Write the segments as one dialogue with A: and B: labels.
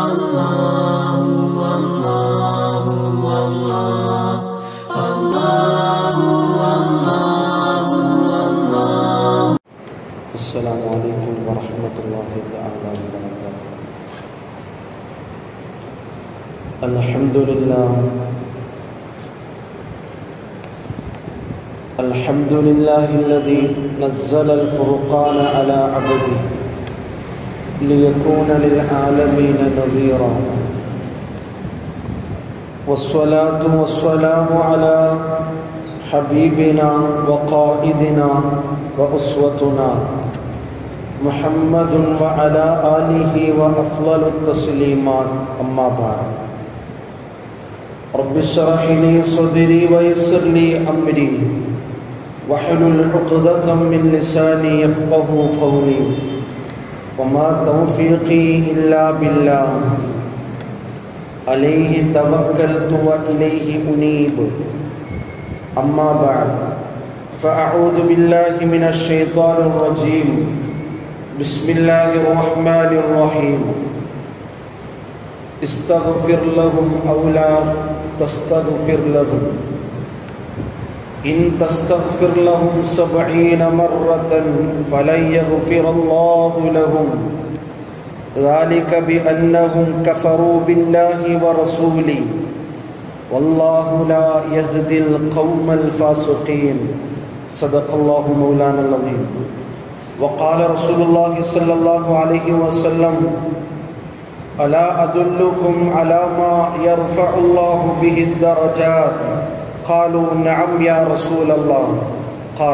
A: السلام عليكم ورحمة الله تعالى وبركاته الحمد لله الحمد لله الذي نزل الفرقان على عبده ليكون للعالمين نذيرا والصلاة والسلام على حبيبنا وقائدنا وأسوتنا محمد وعلى آله وأفضل التسليمات أما بعد رب اشرح لي صدري ويسر لي أمري واحلل عقدة من لساني يفقه قولي وما توفيقي إلا بالله عليه توكلت وإليه أنيب أما بعد فأعوذ بالله من الشيطان الرجيم بسم الله الرحمن الرحيم استغفر لهم أو لا تستغفر لهم إن تستغفر لهم سبعين مرة فلن يغفر الله لهم ذلك بأنهم كفروا بالله ورسوله والله لا يهدي القوم الفاسقين صدق الله مولانا العظيم وقال رسول الله صلى الله عليه وسلم ألا أدلكم على ما يرفع الله به الدرجات قالوا نعم يا رسول الله قال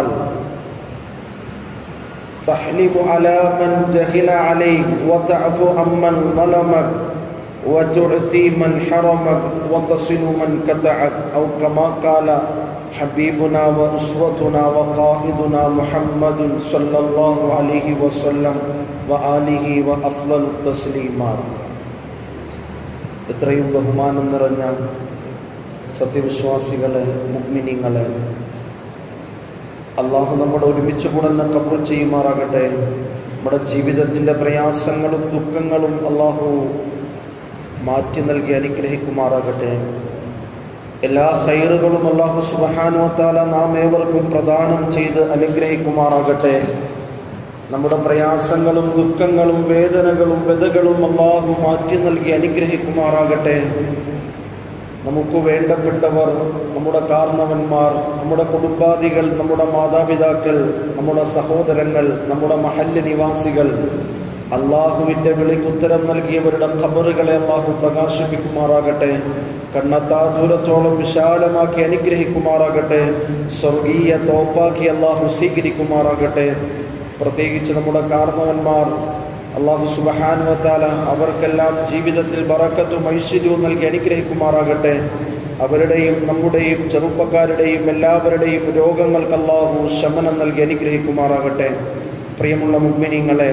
A: تحلف على من جهل عليك وتعفو عمن ظلمك وتعطي من حرمك وتصل من قطعك أو كما قال حبيبنا وأسوتنا وقائدنا محمد صلى الله عليه وسلم وآله وأفضل التسليمات എത്രയും ബഹുമാനം നിറഞ്ഞ സത്യവിശ്വാസികളെ മുഗ്മിനിങ്ങളെ അള്ളാഹു നമ്മുടെ ഒരുമിച്ച് കൂടുന്ന കബൂൾ ചെയ്യുമാറാകട്ടെ നമ്മുടെ ജീവിതത്തിൻ്റെ പ്രയാസങ്ങളും ദുഃഖങ്ങളും അള്ളാഹു മാറ്റി നൽകി അനുഗ്രഹിക്കുമാറാകട്ടെ എല്ലാ ഹൈറുകളും അള്ളാഹു സുബഹാനുവത്താല നാം ഏവർക്കും പ്രദാനം ചെയ്ത് അനുഗ്രഹിക്കുമാറാകട്ടെ നമ്മുടെ പ്രയാസങ്ങളും ദുഃഖങ്ങളും വേദനകളും വ്യതകളും അള്ളാഹു മാറ്റി നൽകി അനുഗ്രഹിക്കുമാറാകട്ടെ നമുക്ക് വേണ്ടപ്പെട്ടവർ നമ്മുടെ കാരണവന്മാർ നമ്മുടെ കുടുംബാദികൾ നമ്മുടെ മാതാപിതാക്കൾ നമ്മുടെ സഹോദരങ്ങൾ നമ്മുടെ മഹല്ല് നിവാസികൾ അള്ളാഹുവിൻ്റെ വിളിക്കുത്തരം നൽകിയവരുടെ ഖബറുകളെ അള്ളാഹു പ്രകാശിപ്പിക്കുമാറാകട്ടെ കണ്ണത്താ ദൂരത്തോളം വിശാലമാക്കി അനുഗ്രഹിക്കുമാറാകട്ടെ സ്വർഗീയ തോപ്പാക്കി അള്ളാഹു സ്വീകരിക്കുമാറാകട്ടെ പ്രത്യേകിച്ച് നമ്മുടെ കാരണവന്മാർ അള്ളാഹു സുബഹാനുവത്താല അവർക്കെല്ലാം ജീവിതത്തിൽ ബറക്കത്തും ഐശ്വര്യവും നൽകി അനുഗ്രഹിക്കുമാറാകട്ടെ അവരുടെയും നമ്മുടെയും ചെറുപ്പക്കാരുടെയും എല്ലാവരുടെയും രോഗങ്ങൾക്ക് അള്ളാഹു ശമനം നൽകി അനുഗ്രഹിക്കുമാറാകട്ടെ പ്രിയമുള്ള മുഗ്മിനിങ്ങളെ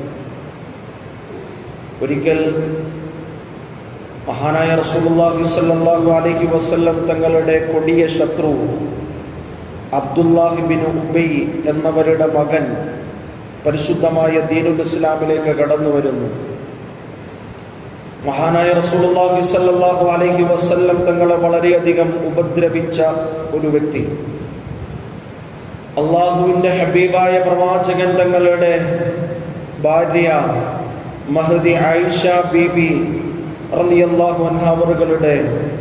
A: ഒരിക്കൽ മഹാനായ റസൂലുള്ളാഹി സ്വല്ലല്ലാഹു അലൈഹി വസല്ലം തങ്ങളുടെ കൊടിയ ശത്രു അബ്ദുല്ലാഹി ബിൻ ഉബൈ എന്നവരുടെ മകൻ പരിശുദ്ധമായ ദീനുൽ ഇസ്ലാമിലേക്ക് കടന്നു വരുന്നു മഹാനായ റസൂലുള്ളാഹി സ്വല്ലല്ലാഹു അലൈഹി വസല്ലം തങ്ങളെ വളരെയധികം ഉപദ്രവിച്ച ഒരു വ്യക്തി അള്ളാഹുവിൻ്റെ ഹബീബായ പ്രവാചകൻ തങ്ങളുടെ ഭാര്യ മഹദി ആയിഷ ബീബി റളിയല്ലാഹു അൻഹ അവറുകളുടെ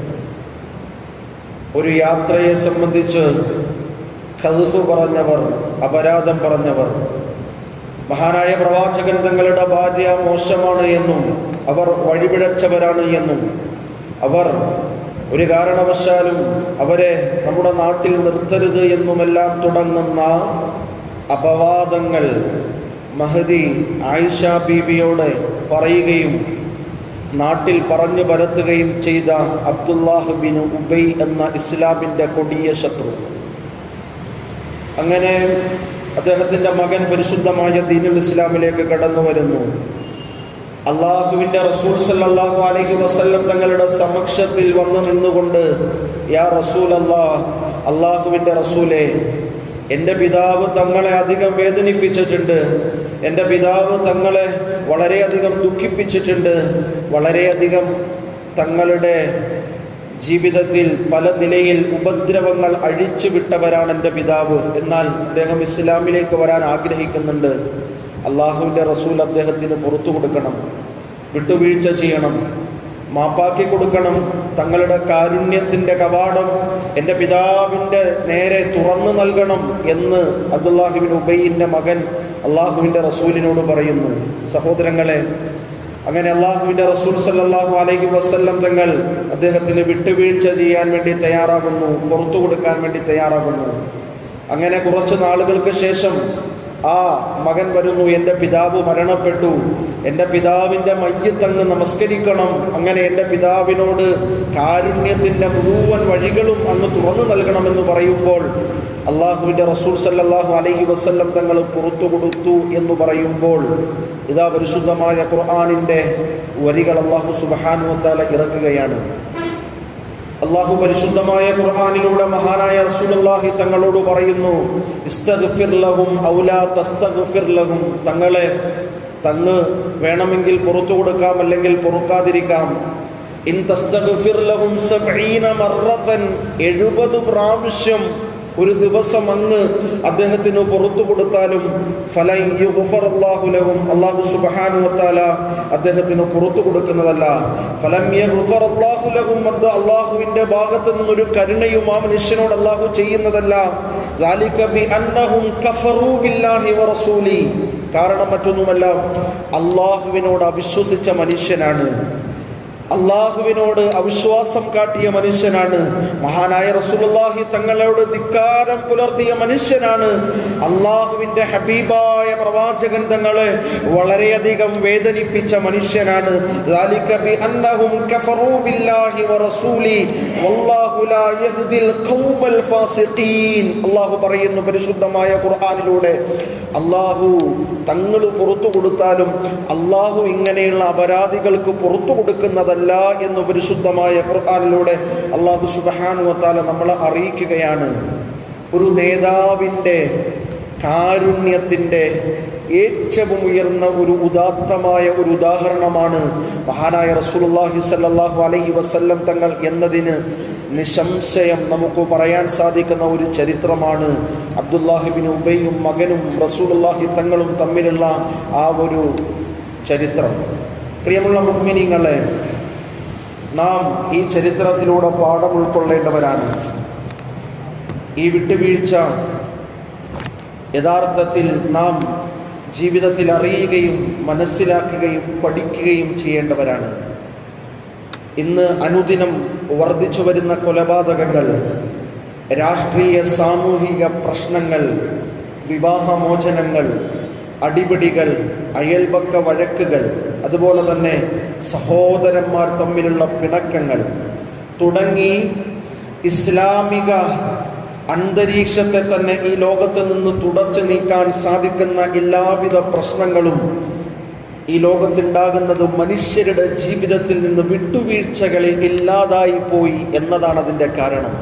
A: ഒരു യാത്രയെ സംബന്ധിച്ച് ഖൽഫ് പറഞ്ഞവർ അപരാധം പറഞ്ഞവർ മഹാനായ പ്രവാചകൻ തങ്ങളുടെ ഭാര്യ മോശമാണ് എന്നും അവർ വഴിപിഴച്ചവരാണ് എന്നും അവർ ഒരു കാരണവശാലും അവരെ നമ്മുടെ നാട്ടിൽ നിർത്തരുത് എന്നുമെല്ലാം തുടങ്ങുന്ന അപവാദങ്ങൾ മഹദി ആയിഷ ബീബിയോട് പറയുകയും നാട്ടിൽ പറഞ്ഞു പരത്തുകയും ചെയ്ത അബ്ദുല്ലാഹ് ബിൻ ഉബൈ എന്ന ഇസ്ലാമിൻ്റെ കൊടിയ ശത്രു അങ്ങനെ അദ്ദേഹത്തിൻ്റെ മകൻ പരിശുദ്ധമായ ദീനുൽ ഇസ്ലാമിലേക്ക് കടന്നു വരുന്നു അള്ളാഹുവിൻ്റെ റസൂൽ സല്ലല്ലാഹു അലൈഹി വസല്ലം തങ്ങളുടെ സമക്ഷത്തിൽ വന്നു നിന്നുകൊണ്ട് യാ റസൂൽ അള്ളാഹ് അള്ളാഹുവിൻ്റെ റസൂലെ എൻ്റെ പിതാവ് തങ്ങളെ അധികം വേദനിപ്പിച്ചിട്ടുണ്ട് എൻ്റെ പിതാവ് തങ്ങളെ വളരെയധികം ദുഃഖിപ്പിച്ചിട്ടുണ്ട് വളരെയധികം തങ്ങളുടെ ജീവിതത്തിൽ പല നിലയിൽ ഉപദ്രവങ്ങൾ അഴിച്ചു വിട്ടവരാണ് എൻ്റെ പിതാവ് എന്നാൽ അദ്ദേഹം ഇസ്ലാമിലേക്ക് വരാൻ ആഗ്രഹിക്കുന്നുണ്ട് അള്ളാഹുവിൻ്റെ റസൂൽ അദ്ദേഹത്തിന് പുറത്തു കൊടുക്കണം വിട്ടുവീഴ്ച ചെയ്യണം മാപ്പാക്കി കൊടുക്കണം തങ്ങളുടെ കാരുണ്യത്തിൻ്റെ കവാടം എൻ്റെ പിതാവിൻ്റെ നേരെ തുറന്നു നൽകണം എന്ന് അബ്ദുല്ലാഹിബിൻ ഉബൈൻ്റെ മകൻ അള്ളാഹുവിൻ്റെ റസൂലിനോട് പറയുന്നു സഹോദരങ്ങളെ അങ്ങനെ അള്ളാഹുവിൻ്റെ റസൂൽ സല്ലാഹു അലൈഹി വസ്ല്ലം തങ്ങൾ അദ്ദേഹത്തിന് വിട്ടുവീഴ്ച ചെയ്യാൻ വേണ്ടി തയ്യാറാകുന്നു പുറത്തു കൊടുക്കാൻ വേണ്ടി തയ്യാറാകുന്നു അങ്ങനെ കുറച്ച് നാളുകൾക്ക് ശേഷം ആ മകൻ വരുന്നു എൻ്റെ പിതാവ് മരണപ്പെട്ടു എൻ്റെ പിതാവിൻ്റെ മയ്യത്തങ്ങ് നമസ്കരിക്കണം അങ്ങനെ എൻ്റെ പിതാവിനോട് കാരുണ്യത്തിൻ്റെ മുഴുവൻ വഴികളും അങ്ങ് തുറന്നു നൽകണമെന്ന് പറയുമ്പോൾ അള്ളാഹുവിൻ്റെ റസൂൽ സല്ലാഹു അലൈഹി വസ്ല്ലം തങ്ങൾ പുറത്തു കൊടുത്തു എന്ന് പറയുമ്പോൾ ഇതാ പരിശുദ്ധമായ ഖുർആാനിൻ്റെ വരികൾ അള്ളാഹു സുബാനുവത്താല ഇറക്കുകയാണ് അള്ളാഹു പരിശുദ്ധമായ ഖുർആാനിലൂടെ മഹാനായ റസൂലുള്ളാഹി തങ്ങളോട് പറയുന്നു ഇസ്തഗ്ഫിർ ലഹും ഔലാ തസ്തഗ്ഫിർ ലഹും തങ്ങളെ തങ്ങ് വേണമെങ്കിൽ പുറത്തു കൊടുക്കാം അല്ലെങ്കിൽ പൊറുക്കാതിരിക്കാം ഇൻ തസ്തഗ്ഫിർ ലഹും സബ്ഈന മർറതൻ 70 പ്രാവശ്യം ഒരു ദിവസം അങ്ങ് അദ്ദേഹത്തിന് പുറത്തു കൊടുത്താലും ഫലം അള്ളാഹു സുബാനുവത്താല അദ്ദേഹത്തിന് പുറത്തു കൊടുക്കുന്നതല്ല ഫലം അത് അള്ളാഹുവിന്റെ ഭാഗത്ത് നിന്നൊരു കരുണയും ആ മനുഷ്യനോട് അള്ളാഹു ചെയ്യുന്നതല്ല കാരണം മറ്റൊന്നുമല്ല അള്ളാഹുവിനോട് അവിശ്വസിച്ച മനുഷ്യനാണ് അള്ളാഹുവിനോട് അവിശ്വാസം കാട്ടിയ മനുഷ്യനാണ് മഹാനായ റസൂലുള്ളാഹി തങ്ങളോട് ധിക്കാരം പുലർത്തിയ മനുഷ്യനാണ് അള്ളാഹുവിന്റെ ഹബീബായ പ്രവാചകൻ തങ്ങളെ വളരെയധികം വേദനിപ്പിച്ച മനുഷ്യനാണ് ذلك بأنهم كفروا بالله ورسوله والله لا يهدي القوم الفاسقين അള്ളാഹു പറയുന്നു പരിശുദ്ധമായ ഖുർആനിലൂടെ അള്ളാഹു തങ്ങൾ പുറത്തു കൊടുത്താലും അള്ളാഹു ഇങ്ങനെയുള്ള അപരാധികൾക്ക് പുറത്തു കൊടുക്കുന്നതല്ല എന്ന് പരിശുദ്ധമായ ഖുർആനിലൂടെ അള്ളാഹു സുബാനുവത്താല നമ്മളെ അറിയിക്കുകയാണ് ഒരു നേതാവിൻ്റെ കാരുണ്യത്തിൻ്റെ ഏറ്റവും ഉയർന്ന ഒരു ഉദാത്തമായ ഒരു ഉദാഹരണമാണ് മഹാനായ റസൂലുള്ളാഹി സ്വല്ലല്ലാഹു അലൈഹി വസല്ലം തങ്ങൾ എന്നതിന് നിശംശയം നമുക്ക് പറയാൻ സാധിക്കുന്ന ഒരു ചരിത്രമാണ് അബ്ദുല്ലാഹിബിൻ ഉബൈയും മകനും റസൂലുള്ളാഹി തങ്ങളും തമ്മിലുള്ള ആ ഒരു ചരിത്രം പ്രിയമുള്ള മുഗ്മിനിങ്ങളെ നാം ഈ ചരിത്രത്തിലൂടെ പാഠം ഉൾക്കൊള്ളേണ്ടവരാണ് ഈ വിട്ടുവീഴ്ച യഥാർത്ഥത്തിൽ നാം ജീവിതത്തിൽ അറിയുകയും മനസ്സിലാക്കുകയും പഠിക്കുകയും ചെയ്യേണ്ടവരാണ് ഇന്ന് അനുദിനം വർദ്ധിച്ചു വരുന്ന കൊലപാതകങ്ങൾ രാഷ്ട്രീയ സാമൂഹിക പ്രശ്നങ്ങൾ വിവാഹമോചനങ്ങൾ അടിപിടികൾ അയൽപക്ക വഴക്കുകൾ അതുപോലെ തന്നെ സഹോദരന്മാർ തമ്മിലുള്ള പിണക്കങ്ങൾ തുടങ്ങി ഇസ്ലാമിക അന്തരീക്ഷത്തെ തന്നെ ഈ ലോകത്ത് നിന്ന് തുടച്ചു നീക്കാൻ സാധിക്കുന്ന എല്ലാവിധ പ്രശ്നങ്ങളും ഈ ലോകത്തുണ്ടാകുന്നത് മനുഷ്യരുടെ ജീവിതത്തിൽ നിന്ന് വിട്ടുവീഴ്ചകളിൽ ഇല്ലാതായി പോയി എന്നതാണ് അതിൻ്റെ കാരണം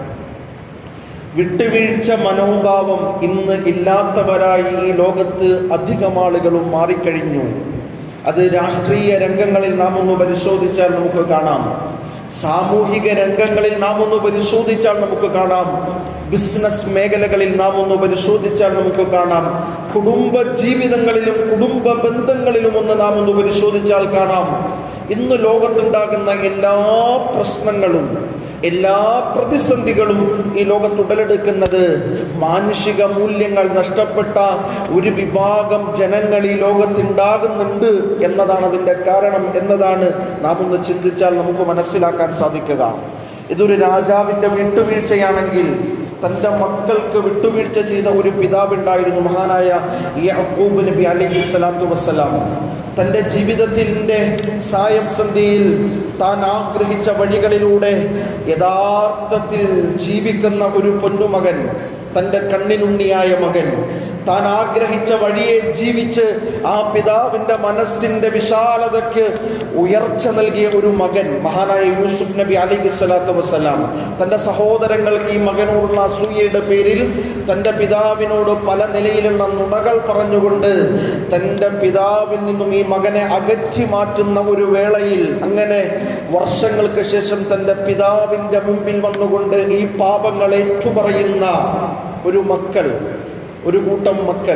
A: വിട്ടുവീഴ്ച മനോഭാവം ഇന്ന് ഇല്ലാത്തവരായി ഈ ലോകത്ത് അധികം ആളുകളും മാറിക്കഴിഞ്ഞു അത് രാഷ്ട്രീയ രംഗങ്ങളിൽ നാം ഒന്ന് പരിശോധിച്ചാൽ നമുക്ക് കാണാം സാമൂഹിക രംഗങ്ങളിൽ നാം ഒന്ന് പരിശോധിച്ചാൽ നമുക്ക് കാണാം ബിസിനസ് മേഖലകളിൽ നാം ഒന്ന് പരിശോധിച്ചാൽ നമുക്ക് കാണാം കുടുംബ ജീവിതങ്ങളിലും കുടുംബ ബന്ധങ്ങളിലും ഒന്ന് നാം ഒന്ന് പരിശോധിച്ചാൽ കാണാം ഇന്ന് ലോകത്തുണ്ടാകുന്ന എല്ലാ പ്രശ്നങ്ങളും എല്ലാ പ്രതിസന്ധികളും ഈ ലോകത്ത് ഉടലെടുക്കുന്നത് മാനുഷിക മൂല്യങ്ങൾ നഷ്ടപ്പെട്ട ഒരു വിഭാഗം ജനങ്ങൾ ഈ ലോകത്തുണ്ടാകുന്നുണ്ട് എന്നതാണ് അതിൻ്റെ കാരണം എന്നതാണ് നാം ഒന്ന് ചിന്തിച്ചാൽ നമുക്ക് മനസ്സിലാക്കാൻ സാധിക്കുക ഇതൊരു രാജാവിൻ്റെ വിട്ടുവീഴ്ചയാണെങ്കിൽ തൻ്റെ മക്കൾക്ക് വിട്ടുവീഴ്ച ചെയ്ത ഒരു പിതാവുണ്ടായിരുന്നു മഹാനായ യഹൂബ് നബി അലൈഹി സ്വലാത്തു വസ്സലാം തൻ്റെ ജീവിതത്തിൻ്റെ സായം സന്ധിയിൽ താൻ ആഗ്രഹിച്ച വഴികളിലൂടെ യഥാർത്ഥത്തിൽ ജീവിക്കുന്ന ഒരു പൊന്നുമകൻ തൻ്റെ കണ്ണിനുണ്ണിയായ മകൻ താൻ ആഗ്രഹിച്ച വഴിയെ ജീവിച്ച് ആ പിതാവിൻ്റെ മനസ്സിൻ്റെ വിശാലതയ്ക്ക് ഉയർച്ച നൽകിയ ഒരു മകൻ മഹാനായ യൂസുഫ് നബി അലിഖി സ്വലാത്തു വസ്സലാം തൻ്റെ സഹോദരങ്ങൾക്ക് ഈ മകനോടുള്ള അസൂയയുടെ പേരിൽ തൻ്റെ പിതാവിനോട് പല നിലയിലുള്ള നുണകൾ പറഞ്ഞുകൊണ്ട് തൻ്റെ പിതാവിൽ നിന്നും ഈ മകനെ അകറ്റി മാറ്റുന്ന ഒരു വേളയിൽ അങ്ങനെ വർഷങ്ങൾക്ക് ശേഷം തൻ്റെ പിതാവിൻ്റെ മുമ്പിൽ വന്നുകൊണ്ട് ഈ പാപങ്ങൾ ഏറ്റുപറയുന്ന ഒരു മക്കൾ ഒരു കൂട്ടം മക്കൾ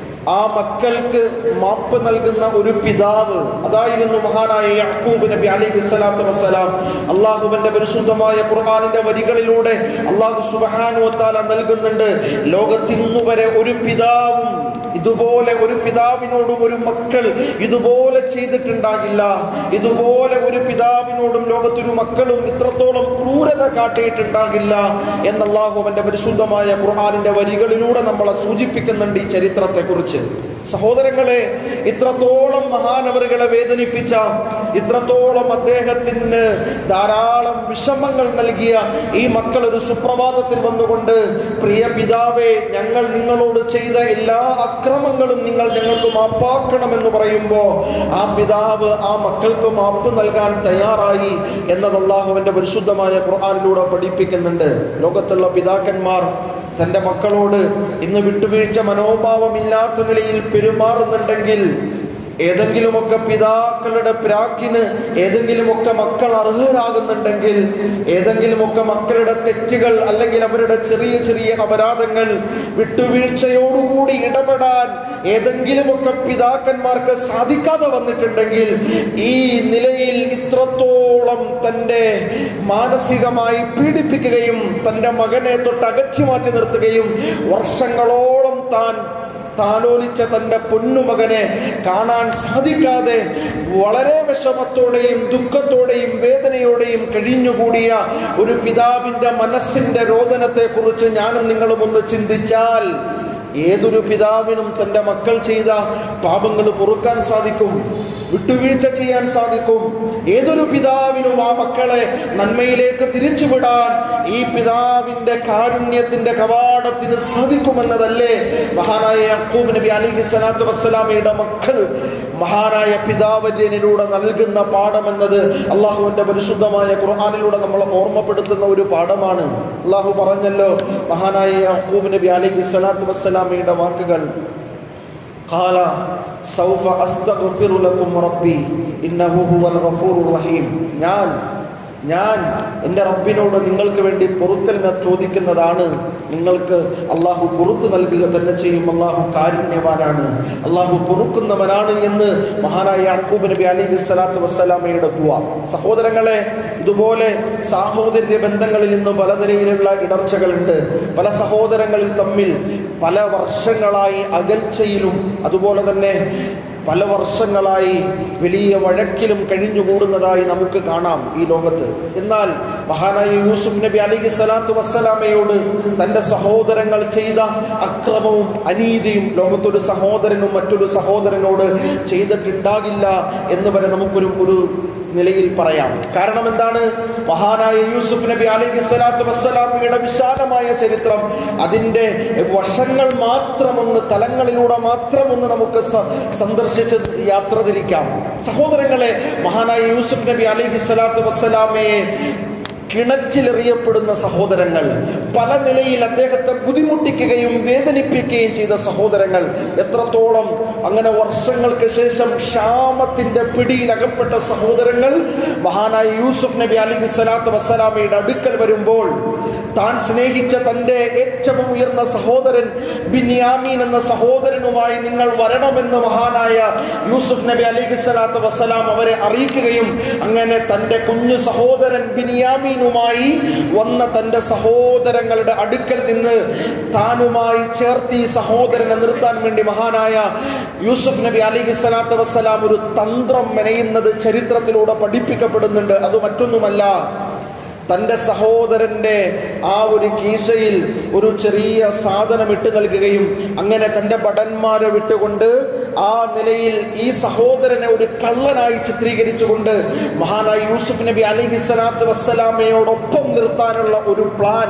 A: ആ മക്കൾക്ക് മാപ്പ് നൽകുന്ന ഒരു പിതാവ് അതായിരുന്നു മഹാനായ യഹൂബ് നബി അലൈഹി സ്വലാത്തു വസ്സലാം അള്ളാഹുവിന്റെ പരിശുദ്ധമായ ഖുർആാനിന്റെ വരികളിലൂടെ അള്ളാഹു സുബഹാനുവത്താല നൽകുന്നുണ്ട് ലോകത്തിന്നു വരെ ഒരു പിതാവും ഇതുപോലെ ഒരു പിതാവിനോടും ഒരു മക്കൾ ഇതുപോലെ ചെയ്തിട്ടുണ്ടാകില്ല ഇതുപോലെ ഒരു പിതാവിനോടും ലോകത്തൊരു മക്കളും ഇത്രത്തോളം ക്രൂരത കാട്ടിയിട്ടുണ്ടാകില്ല എന്ന് അള്ളാഹു അവന്റെ പരിശുദ്ധമായ ഖുർആാനിന്റെ വരികളിലൂടെ നമ്മളെ സൂചിപ്പിക്കുന്നുണ്ട് ഈ ചരിത്രത്തെക്കുറിച്ച് സഹോദരങ്ങളെ ഇത്രത്തോളം മഹാനവറുകളെ വേദനിപ്പിച്ച ഇത്രത്തോളം അദ്ദേഹത്തിന് ധാരാളം വിഷമങ്ങൾ നൽകിയ ഈ മക്കൾ ഒരു സുപ്രഭാതത്തിൽ വന്നുകൊണ്ട് പ്രിയ പിതാവേ ഞങ്ങൾ നിങ്ങളോട് ചെയ്ത എല്ലാ അക്രമങ്ങളും നിങ്ങൾ ഞങ്ങൾക്ക് മാപ്പാക്കണമെന്ന് പറയുമ്പോൾ ആ പിതാവ് ആ മക്കൾക്ക് മാപ്പ് നൽകാൻ തയ്യാറായി എന്നത് അള്ളാഹുവിന്റെ പരിശുദ്ധമായ ഖുർആാനിലൂടെ പഠിപ്പിക്കുന്നുണ്ട് ലോകത്തുള്ള പിതാക്കന്മാർ തൻ്റെ മക്കളോട് ഇന്ന് വിട്ടുവീഴ്ച മനോഭാവമില്ലാത്ത നിലയിൽ പെരുമാറുന്നുണ്ടെങ്കിൽ ഏതെങ്കിലുമൊക്കെ പിതാക്കളുടെ പ്രാക്കിന് ഏതെങ്കിലുമൊക്കെ മക്കൾ അർഹരാകുന്നുണ്ടെങ്കിൽ ഏതെങ്കിലുമൊക്കെ മക്കളുടെ തെറ്റുകൾ അല്ലെങ്കിൽ അവരുടെ ചെറിയ ചെറിയ അപരാധങ്ങൾ വിട്ടുവീഴ്ചയോടുകൂടി ഇടപെടാൻ ഏതെങ്കിലുമൊക്കെ പിതാക്കന്മാർക്ക് സാധിക്കാതെ വന്നിട്ടുണ്ടെങ്കിൽ ഈ നിലയിൽ ഇത്രത്തോളം തൻ്റെ മാനസികമായി പീഡിപ്പിക്കുകയും തൻ്റെ മകനെ തൊട്ട് അകറ്റി മാറ്റി നിർത്തുകയും വർഷങ്ങളോളം താൻ താലോലിച്ച തൻ്റെ പൊന്നുമകനെ കാണാൻ സാധിക്കാതെ വളരെ വിഷമത്തോടെയും ദുഃഖത്തോടെയും വേദനയോടെയും കഴിഞ്ഞുകൂടിയ ഒരു പിതാവിൻ്റെ മനസ്സിൻ്റെ രോദനത്തെക്കുറിച്ച് ഞാനും നിങ്ങളും ഒന്ന് ചിന്തിച്ചാൽ ഏതൊരു പിതാവിനും തൻ്റെ മക്കൾ ചെയ്ത പാപങ്ങൾ പൊറുക്കാൻ സാധിക്കും വിട്ടുവീഴ്ച ചെയ്യാൻ സാധിക്കും ഏതൊരു പിതാവിനും ആ മക്കളെ നന്മയിലേക്ക് തിരിച്ചുവിടാൻ ഈ പിതാവിന്റെ കാരുണ്യത്തിന്റെ കവാടത്തിന് സാധിക്കുമെന്നതല്ലേ മഹാനായ യഹൂബ് നബി അലിഹി സ്വലാത്തു വസ്സലാമയുടെ മക്കൾ മഹാനായ പിതാവര്യനിലൂടെ നൽകുന്ന പാഠമെന്നത് അള്ളാഹുവിന്റെ പരിശുദ്ധമായ ഖുർആാനിലൂടെ നമ്മൾ ഓർമ്മപ്പെടുത്തുന്ന ഒരു പാഠമാണ് അള്ളാഹു പറഞ്ഞല്ലോ മഹാനായ യഹൂബ് നബി അലിഹി സ്വലാത്തു വസ്സലാമയുടെ വാക്കുകൾ قال سوف أستغفر لكم ربي إنه هو الغفور الرحيم ഞാൻ ഞാൻ എൻ്റെ റബ്ബിനോട് നിങ്ങൾക്ക് വേണ്ടി പൊറുക്കലിനെ ചോദിക്കുന്നതാണ് നിങ്ങൾക്ക് അള്ളാഹു പൊറുത്തു നൽകുക തന്നെ ചെയ്യും അള്ളാഹു കാരുണ്യവാനാണ് അള്ളാഹു പൊറുക്കുന്നവനാണ് എന്ന് മഹാനായ യാക്കൂബ് നബി അലി സ്വലാത്തു വസ്സലാമയുടെ ദുവ സഹോദരങ്ങളെ ഇതുപോലെ സാഹോദര്യ ബന്ധങ്ങളിൽ നിന്ന് പല നിലയിലുള്ള ഇടർച്ചകളുണ്ട് പല സഹോദരങ്ങളിൽ തമ്മിൽ പല വർഷങ്ങളായി അകൽച്ചയിലും അതുപോലെ തന്നെ പല വർഷങ്ങളായി വലിയ വഴക്കിലും കഴിഞ്ഞുകൂടുന്നതായി നമുക്ക് കാണാം ഈ ലോകത്ത് എന്നാൽ മഹാനായ യൂസുഫ് നബി അലിഹി സ്വലാത്തു വസ്സലാമയോട് തൻ്റെ സഹോദരങ്ങൾ ചെയ്ത അക്രമവും അനീതിയും ലോകത്തൊരു സഹോദരനും മറ്റൊരു സഹോദരനോട് ചെയ്തിട്ടുണ്ടാകില്ല എന്ന് വരെ നമുക്കൊരു ഒരു നിലയിൽ പറയാം കാരണം എന്താണ് മഹാനായ യൂസുഫ് നബി അലൈഹി സ്വലാത്തു വസ്സലാമിയുടെ വിശാലമായ ചരിത്രം അതിൻ്റെ വശങ്ങൾ മാത്രമൊന്ന് തലങ്ങളിലൂടെ മാത്രമൊന്ന് നമുക്ക് സന്ദർശിച്ച് യാത്ര തിരിക്കാം സഹോദരങ്ങളെ മഹാനായ യൂസുഫ് നബി അലൈഹി സ്വലാത്തു വസ്സലാമയെ കിണറ്റിലെറിയപ്പെടുന്ന സഹോദരങ്ങൾ പല നിലയിൽ അദ്ദേഹത്തെ ബുദ്ധിമുട്ടിക്കുകയും വേദനിപ്പിക്കുകയും ചെയ്ത സഹോദരങ്ങൾ എത്രത്തോളം അങ്ങനെ വർഷങ്ങൾക്ക് ശേഷം ക്ഷാമത്തിന്റെ പിടിയിൽ അകപ്പെട്ട സഹോദരങ്ങൾ മഹാനായ യൂസുഫ് നബി അലി സ്വലാത്തു വസ്സലാമയുടെ അടുക്കൽ വരുമ്പോൾ താൻ സ്നേഹിച്ച തൻ്റെ ഏറ്റവും ഉയർന്ന സഹോദരൻ ബിന്യാമീൻ എന്ന സഹോദരനുമായി നിങ്ങൾ വരണമെന്ന് മഹാനായ യൂസുഫ് നബി അലി സ്വലാത്തു വസ്സലാം അവരെ അറിയിക്കുകയും അങ്ങനെ തൻ്റെ കുഞ്ഞു സഹോദരൻ ബിന്യാമീനുമായി വന്ന തൻ്റെ സഹോദരങ്ങളുടെ അടുക്കൽ നിന്ന് താനുമായി ചേർത്ത് ഈ സഹോദരനെ നിർത്താൻ വേണ്ടി മഹാനായ യൂസുഫ് നബി അലി സ്വലാത്തു വസ്സലാം ഒരു തന്ത്രം മെനയുന്നത് ചരിത്രത്തിലൂടെ പഠിപ്പിക്കപ്പെടുന്നുണ്ട് അത് മറ്റൊന്നുമല്ല തൻ്റെ സഹോദരൻ്റെ ആ ഒരു കീശയിൽ ഒരു ചെറിയ സാധനം ഇട്ട് നൽകുകയും അങ്ങനെ തൻ്റെ ഭടന്മാരെ വിട്ടുകൊണ്ട് ആ നിലയിൽ ഈ സഹോദരനെ ഒരു കള്ളനായി ചിത്രീകരിച്ചുകൊണ്ട് മഹാനായ യൂസുഫ് നബി അലിഹി സ്വലാത്തു വസ്സലാമയോടൊപ്പം നിർത്താനുള്ള ഒരു പ്ലാൻ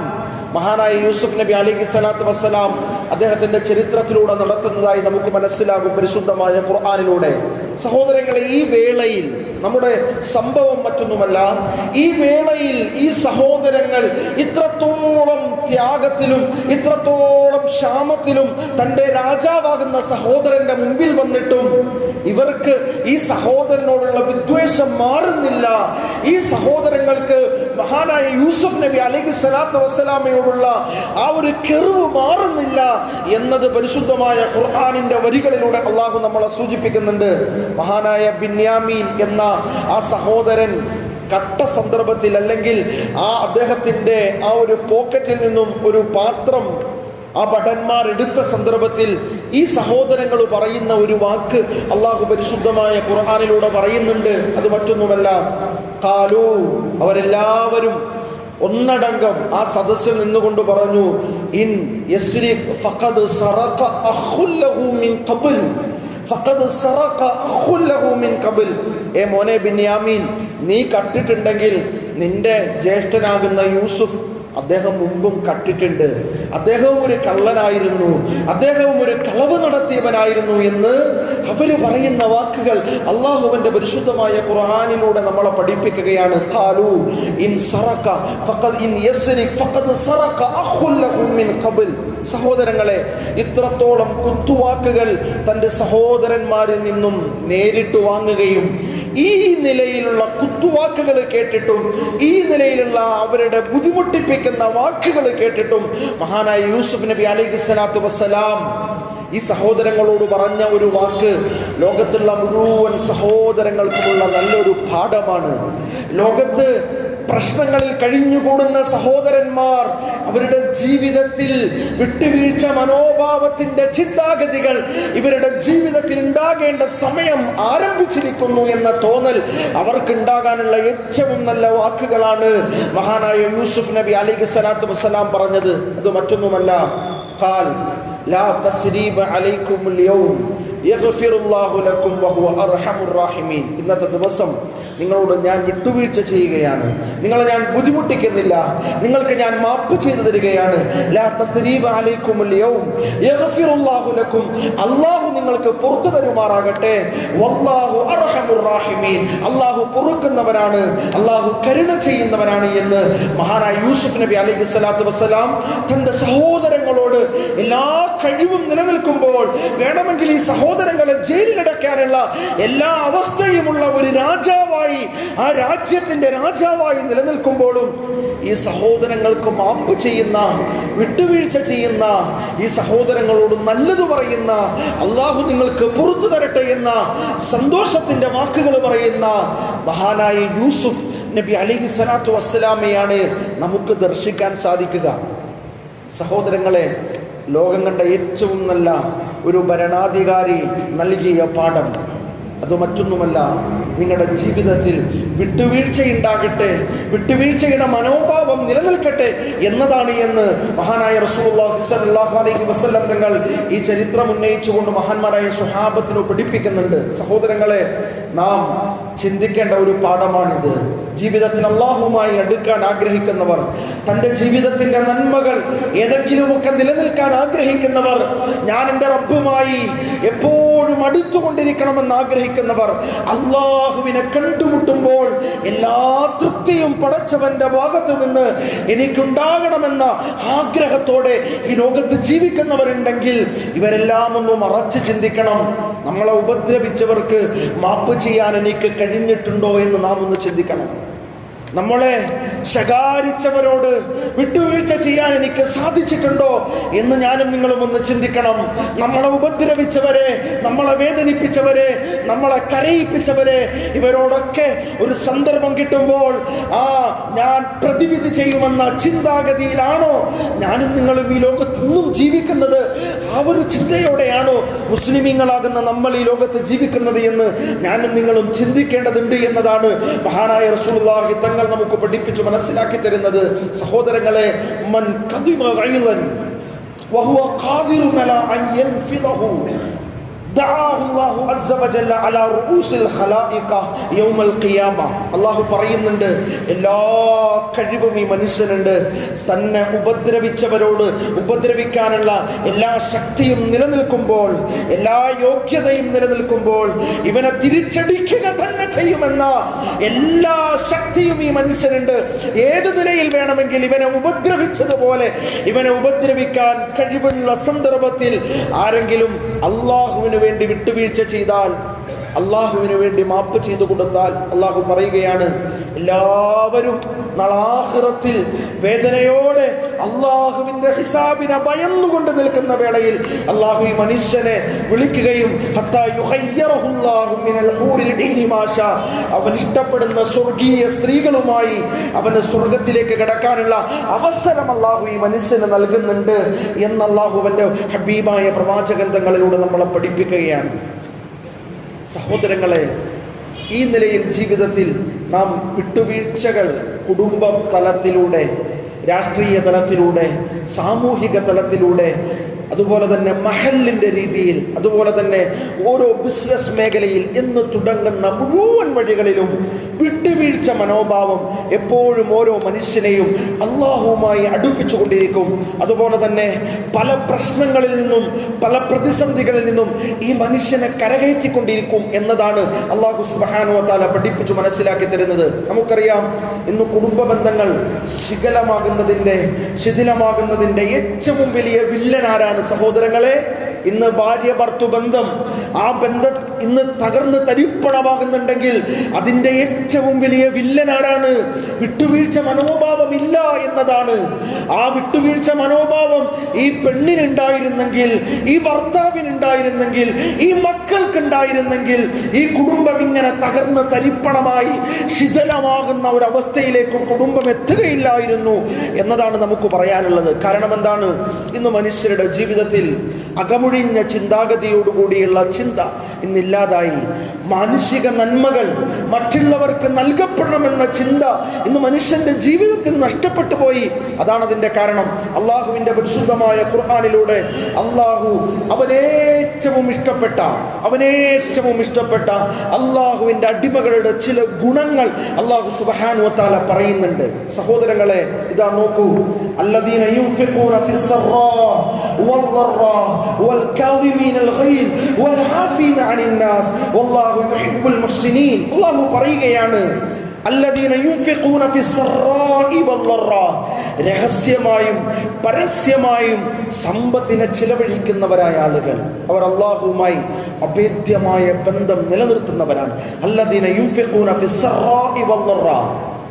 A: മഹാനായ യൂസുഫ് നബി അലിഖി സ്വലാത്തു വസ്സലാം അദ്ദേഹത്തിന്റെ ചരിത്രത്തിലൂടെ നടത്തുന്നതായി നമുക്ക് മനസ്സിലാകും പരിശുദ്ധമായ ഖുർആാനിലൂടെ സഹോദരങ്ങളെ ഈ വേളയിൽ നമ്മുടെ സംഭവം മറ്റൊന്നുമല്ല ഈ വേളയിൽ ഈ സഹോദരങ്ങൾ ഇത്രത്തോളം ത്യാഗത്തിലും ഇത്രത്തോളം ക്ഷാമത്തിലും തൻ്റെ രാജാവാകുന്ന സഹോദരന്റെ മുമ്പിൽ വന്നിട്ടും ഇവർക്ക് ഈ സഹോദരനോടുള്ള വിദ്വേഷം മാറുന്നില്ല ഈ സഹോദരങ്ങൾക്ക് മഹാനായ യൂസുഫ് നബി അലൈഹി സ്വലാത്തു വസ്സലാമയോടുള്ള ആ ഒരു കെറിവ് മാറുന്നില്ല എന്നത് പരിശുദ്ധമായ ഖുർആാനിന്റെ വരികളിലൂടെ അള്ളാഹു നമ്മളെ സൂചിപ്പിക്കുന്നുണ്ട് മഹാനായ ബിന്യാമീൻ എന്ന ആ സഹോദരൻ കട്ട സന്ദർഭത്തിൽ അല്ലെങ്കിൽ ആ അദ്ദേഹത്തിന്റെ ആ ഒരു പോക്കറ്റിൽ നിന്നും ഒരു പാത്രം ആ ഭടന്മാർ എടുത്ത സന്ദർഭത്തിൽ ഈ സഹോദരങ്ങൾ പറയുന്ന ഒരു വാക്ക് അള്ളാഹു പരിശുദ്ധമായ ഖുർആാനിലൂടെ പറയുന്നുണ്ട് അത് മറ്റൊന്നുമല്ല കാലു അവരെല്ലാവരും ഒന്നടങ്കം ആ സദസ്സിൽ നിന്നുകൊണ്ട് പറഞ്ഞു ഇൻ യസ്രിഖ് ഫഖദ് സറഖ അഖുല്ലഹു മിൻ ഖബൽ ഫഖദ് സറഖ അഖുല്ലഹു മിൻ ഖബൽ ഏ മോനെ ബിന്യാമീൻ നീ കട്ടിട്ടുണ്ടെങ്കിൽ നിന്റെ ജ്യേഷ്ഠനാകുന്ന യൂസുഫ് അദ്ദേഹം മുമ്പും കട്ടിട്ടുണ്ട് അദ്ദേഹവും ഒരു കള്ളനായിരുന്നു അദ്ദേഹവും ഒരു കളവ് നടത്തിയവനായിരുന്നു എന്ന് അവര് പറയുന്ന വാക്കുകൾ അള്ളാഹുവിന്റെ പരിശുദ്ധമായ ഖുർആനിലൂടെ നമ്മളെ പഠിപ്പിക്കുകയാണ് ഖാലു ഇൻ സറക ഫഖദ് ഇൻ യസ്രിക് ഫഖദ് സറക അഖുൽ ലഹു മിൻ ഖബൽ സഹോദരങ്ങളെ ഇത്രത്തോളം കുത്തുവാക്കുകൾ തന്റെ സഹോദരന്മാരിൽ നിന്നും നേരിട്ട് വാങ്ങുകയും ഈ നിലയിലുള്ള കുത്തുവാക്കുകൾ കേട്ടിട്ടും ഈ നിലയിലുള്ള അവരുടെ ബുദ്ധിമുട്ടിപ്പിക്കുന്ന വാക്കുകൾ കേട്ടിട്ടും മഹാനായ യൂസുഫ് നബി അലൈഹി സ്വലാത്തു വസ്സലാം ഈ സഹോദരങ്ങളോട് പറഞ്ഞ ഒരു വാക്ക് ലോകത്തുള്ള മുഴുവൻ സഹോദരങ്ങൾക്കുമുള്ള നല്ലൊരു പാഠമാണ് ലോകത്ത് പ്രശ്നങ്ങളിൽ കഴിഞ്ഞുകൂടുന്ന സഹോദരന്മാർ അവരുടെ ജീവിതത്തിൽ വിട്ടുവീഴ്ച മനോഭാവത്തിന്റെ ചിന്താഗതികൾ ഇവരുടെ ജീവിതത്തിൽ ഉണ്ടാകേണ്ട സമയം ആരംഭിച്ചിരിക്കുന്നു എന്ന തോന്നൽ അവർക്ക് ഉണ്ടാകാനുള്ള ഏറ്റവും നല്ല വാക്കുകളാണ് മഹാനായ യൂസുഫ് നബി അലിഖ് സ്വലാത്തു വസ്സലാം പറഞ്ഞത് അത് മറ്റൊന്നുമല്ല ഖാൽ ലാ തസ്രീബ അലൈക്കുമുൽ യൗം യഗ്ഫിറുല്ലാഹു ലക്കും വഹുവ അർഹമുർ റഹീമീൻ ഇന്നത്തെ ദിവസം നിങ്ങളോട് ഞാൻ വിട്ടുവീഴ്ച ചെയ്യുകയാണ് നിങ്ങളെ ഞാൻ ബുദ്ധിമുട്ടിക്കുന്നില്ല നിങ്ങൾക്ക് ഞാൻ മാപ്പ് ചെയ്തു തരികയാണ് ലാ തസ്രീബ അലൈക്കുമുൽ യൗം യഗ്ഫിറുല്ലാഹു ലക്കും അല്ലാഹു നിങ്ങൾക്ക് പുറത്തു തരുമാറാകട്ടെ വല്ലാഹു അർഹമുർ റഹീമീൻ അല്ലാഹു പൊറുക്കുന്നവനാണ് അല്ലാഹു കരുണ ചെയ്യുന്നവനാണ് എന്ന് മഹാനായ യൂസുഫ് നബി അലൈഹി സ്വലാത്തു വസ്സലാം തന്റെ സഹോദരങ്ങളോട് എല്ലാ കഴിവും നിലനിൽക്കുമ്പോൾ വേണമെങ്കിൽ ഈ സഹോദരങ്ങളെ ജയിലിലടക്കാനുള്ള എല്ലാ അവസ്ഥയുമുള്ള ഒരു രാജാവായി ആ രാജ്യത്തിന്റെ രാജാവായി നിലനിൽക്കുമ്പോഴും ഈ സഹോദരങ്ങൾക്ക് മാപ്പ് ചെയ്യുന്ന വിട്ടുവീഴ്ച ചെയ്യുന്ന ഈ സഹോദരങ്ങളോട് നല്ലത് പറയുന്ന അള്ളാഹു നിങ്ങൾക്ക് പുറത്തു തരട്ടെ എന്ന സന്തോഷത്തിന്റെ വാക്കുകൾ പറയുന്ന മഹാനായ യൂസുഫ് നബി അലൈഹി സ്വലാത്തു വസ്സലാമയാണ് നമുക്ക് ദർശിക്കാൻ സാധിക്കുക സഹോദരങ്ങളെ ലോകം കണ്ട ഏറ്റവും നല്ല ഒരു ഭരണാധികാരി നൽകിയ പാഠം അത് മറ്റൊന്നുമല്ല നിങ്ങളുടെ ജീവിതത്തിൽ വിട്ടുവീഴ്ചയുണ്ടാകട്ടെ വിട്ടുവീഴ്ചയുടെ മനോഭാവം നിലനിൽക്കട്ടെ എന്നതാണ് എന്ന് മഹാനായ റസൂലുള്ളാഹി സ്വല്ലല്ലാഹു അലൈഹി വസല്ലം തങ്ങൾ ഈ ചരിത്രം ഉന്നയിച്ചുകൊണ്ട് മഹാന്മാരായ സുഹാബത്തിനു പഠിപ്പിക്കുന്നുണ്ട് സഹോദരങ്ങളെ നാം ചിന്തിക്കേണ്ട ഒരു പാഠമാണിത് ജീവിതത്തിൽ അള്ളാഹുമായി അടുക്കാൻ ആഗ്രഹിക്കുന്നവർ തൻ്റെ ജീവിതത്തിന്റെ നന്മകൾ ഏതെങ്കിലുമൊക്കെ നിലനിൽക്കാൻ ആഗ്രഹിക്കുന്നവർ ഞാൻ എൻ്റെ റബ്ബുമായി എപ്പോഴും അടുത്തുകൊണ്ടിരിക്കണമെന്ന് ആഗ്രഹിക്കുന്നവർ അള്ളാഹുവിനെ കണ്ടുമുട്ടുമ്പോൾ എല്ലാ തൃപ്തിയും പടച്ചവന്റെ ഭാഗത്ത് നിന്ന് എനിക്കുണ്ടാകണമെന്ന ആഗ്രഹത്തോടെ ഈ ലോകത്ത് ജീവിക്കുന്നവരുണ്ടെങ്കിൽ ഇവരെല്ലാം ഒന്ന് മറച്ച് ചിന്തിക്കണം നമ്മളെ ഉപദ്രവിച്ചവർക്ക് മാപ്പ് ചെയ്യാൻ എനിക്ക് കഴിഞ്ഞിട്ടുണ്ടോ എന്ന് നാം ഒന്ന് ചിന്തിക്കണം നമ്മളെ ശകാരിച്ചവരോട് വിട്ടുവീഴ്ച ചെയ്യാൻ എനിക്ക് സാധിച്ചിട്ടുണ്ടോ എന്ന് ഞാനും നിങ്ങളും ഒന്ന് ചിന്തിക്കണം നമ്മളെ ഉപദ്രവിച്ചവരെ നമ്മളെ വേദനിപ്പിച്ചവരെ നമ്മളെ കരയിപ്പിച്ചവരെ ഇവരോടൊക്കെ ഒരു സന്ദർഭം കിട്ടുമ്പോൾ ആ ഞാൻ പ്രതിവിധി ചെയ്യുമെന്ന ചിന്താഗതിയിലാണോ ഞാനും നിങ്ങളും ഈ ലോകത്ത് ഇന്നും ജീവിക്കുന്നത് ആ ഒരു ചിന്തയോടെയാണോ മുസ്ലിമീങ്ങളാകുന്ന നമ്മൾ ഈ ലോകത്ത് ജീവിക്കുന്നത് എന്ന് ഞാനും നിങ്ങളും ചിന്തിക്കേണ്ടതുണ്ട് എന്നതാണ് മഹാനായ റസൂലുള്ളാഹി തങ്ങൾ നമുക്ക് പഠിപ്പിച്ചു മനസ്സിലാക്കി തരുന്നത് സഹോദരങ്ങളെ മൻ കദിമ ഗൈലൻ വഹുവ ഖാദിറുൻ അലാ അൻ യൻഫിദഹു ദഅാഹു അല്ലാഹു അസ്സ വജല്ല അലാ റൂസിൽ ഖലായിക യൗമൽ ഖിയാമ അല്ലാഹു പറയുന്നുണ്ട് എല്ലാ കഴിവും ഈ മനുഷ്യനുണ്ട് തന്നെ ഉപദ്രവിച്ചവരോട് ഉപദ്രവിക്കാനുള്ള എല്ലാ ശക്തിയും നിലനിൽക്കുമ്പോൾ എല്ലാ യോഗ്യതയും നിലനിൽക്കുമ്പോൾ ഇവനെ തിരിച്ചടിക്കുക തന്നെ ചെയ്യുമെന്ന എല്ലാ ശക്തിയും ഈ മനുഷ്യനുണ്ട് ഏത് നിലയിൽ വേണമെങ്കിൽ ഇവനെ ഉപദ്രവിച്ചതുപോലെ ഇവനെ ഉപദ്രവിക്കാൻ കഴിവുള്ള സന്ദർഭത്തിൽ ആരെങ്കിലും അള്ളാഹുവിന് വേണ്ടി വിട്ടുവീഴ്ച ചെയ്താൽ അള്ളാഹുവിന് വേണ്ടി മാപ്പ് ചെയ്തു കൊടുത്താൽ അള്ളാഹു പറയുകയാണ് എല്ലാവരും നാളാഹിറത്തിൽ വേദനയോടെ അള്ളാഹുവിന്റെ ഹിസാബിനെ ഭയന്നുകൊണ്ട് നിൽക്കുന്ന വേളയിൽ അള്ളാഹു ഈ മനുഷ്യനെ വിളിക്കുകയും ഹത്താ യുഹയ്യറഹു അല്ലാഹു മിനൽ ഹൂറിൽ ഈനി മാ ഷാ. അവൻ ഇഷ്ടപ്പെടുന്ന സ്വർഗീയ സ്ത്രീകളുമായി അവന് സ്വർഗത്തിലേക്ക് കടക്കാനുള്ള അവസരം അള്ളാഹു ഈ മനുഷ്യന് നൽകുന്നുണ്ട് എന്ന് അള്ളാഹുവിന്റെ ഹബീബായ പ്രവാചകൻ തങ്ങളിലൂടെ നമ്മളെ പഠിപ്പിക്കുകയാണ് സഹോദരങ്ങളെ ഈ നിലയിൽ ജീവിതത്തിൽ നാം വിട്ടുവീഴ്ചകൾ കുടുംബ തലത്തിലൂടെ രാഷ്ട്രീയ തലത്തിലൂടെ സാമൂഹിക തലത്തിലൂടെ അതുപോലെ തന്നെ മഹലിന്റെ രീതിയിൽ അതുപോലെ തന്നെ ഓരോ ബിസിനസ് മേഖലയിൽ എന്ന് തുടങ്ങുന്ന മുഴുവൻ വഴികളിലും വിട്ടുവീഴ്ച മനോഭാവം എപ്പോഴും ഓരോ മനുഷ്യനെയും അള്ളാഹുവുമായി അടുപ്പിച്ചുകൊണ്ടിരിക്കും അതുപോലെ തന്നെ പല പ്രശ്നങ്ങളിൽ നിന്നും പല പ്രതിസന്ധികളിൽ നിന്നും ഈ മനുഷ്യനെ കരകയറ്റിക്കൊണ്ടിരിക്കും എന്നതാണ് അള്ളാഹു സുബാനുവത്താല പഠിപ്പിച്ചു മനസ്സിലാക്കി തരുന്നത് നമുക്കറിയാം ഇന്ന് കുടുംബ ബന്ധങ്ങൾ ശിഥിലമാകുന്നതിന്റെ ശിഥിലമാകുന്നതിന്റെ ഏറ്റവും വലിയ വില്ലൻ ആരാണ് സഹോദരങ്ങളെ ഇന്ന് ഭാര്യ ഭർത്തു ബന്ധം ആ ബന്ധം ഇന്ന് തകർന്ന് തരിപ്പണമാകുന്നുണ്ടെങ്കിൽ അതിന്റെ ഏറ്റവും വലിയ വില്ലൻ ആരാണ് വിട്ടുവീഴ്ച മനോഭാവം ഇല്ല എന്നതാണ് ആ വിട്ടുവീഴ്ച മനോഭാവം ഈ പെണ്ണിനുണ്ടായിരുന്നെങ്കിൽ ഈ ഭർത്താവിനുണ്ടായിരുന്നെങ്കിൽ ഈ മക്കൾക്കുണ്ടായിരുന്നെങ്കിൽ ഈ കുടുംബം ഇങ്ങനെ തകർന്ന് തരിപ്പണമായി ശിഥിലമാകുന്ന ഒരു അവസ്ഥയിലേക്ക് കുടുംബം എത്തുകയില്ലായിരുന്നു എന്നതാണ് നമുക്ക് പറയാനുള്ളത് കാരണം എന്താണ് ഇന്ന് മനുഷ്യരുടെ ജീവിതത്തിൽ അകമുഴിഞ്ഞ ചിന്താഗതിയോടുകൂടിയുള്ള ചിന്ത ഇന്നില്ലാതായി മാനുഷിക നന്മകൾ മറ്റുള്ളവർക്ക് നൽകപ്പെടണമെന്ന ചിന്ത ഇന്ന് മനുഷ്യന്റെ ജീവിതത്തിൽ നഷ്ടപ്പെട്ടു പോയി അതാണ് അതിന്റെ കാരണം അള്ളാഹുവിന്റെ പരിശുദ്ധമായ ഖുർആാനിലൂടെ അള്ളാഹു അവനേറ്റവും ഇഷ്ടപ്പെട്ട അവനേറ്റവും ഇഷ്ടപ്പെട്ട അള്ളാഹുവിന്റെ അടിമകളുടെ ചില ഗുണങ്ങൾ അള്ളാഹു സുബഹാൻ വത്താല പറയുന്നുണ്ട് സഹോദരങ്ങളെ ഇതാ നോക്കൂ الذين ينفقون في السراء والضراء والكاظمين الغيظ والعافين عن الناس والله يحب المحسنين الله പറയുകയാണ് الذين ينفقون في السراء والضراء രഹസ്യമായും പരസ്യമായും സമ്പത്തിനെ ചിലവഴിക്കുന്നവരായ ആളുകൾ അവർ അള്ളാഹുവുമായി അഭേദ്യമായ ബന്ധം നിലനിർത്തുന്നവരാണ് അല്ലദീന യുൻഫിഖൂന ഫി السراء والضراء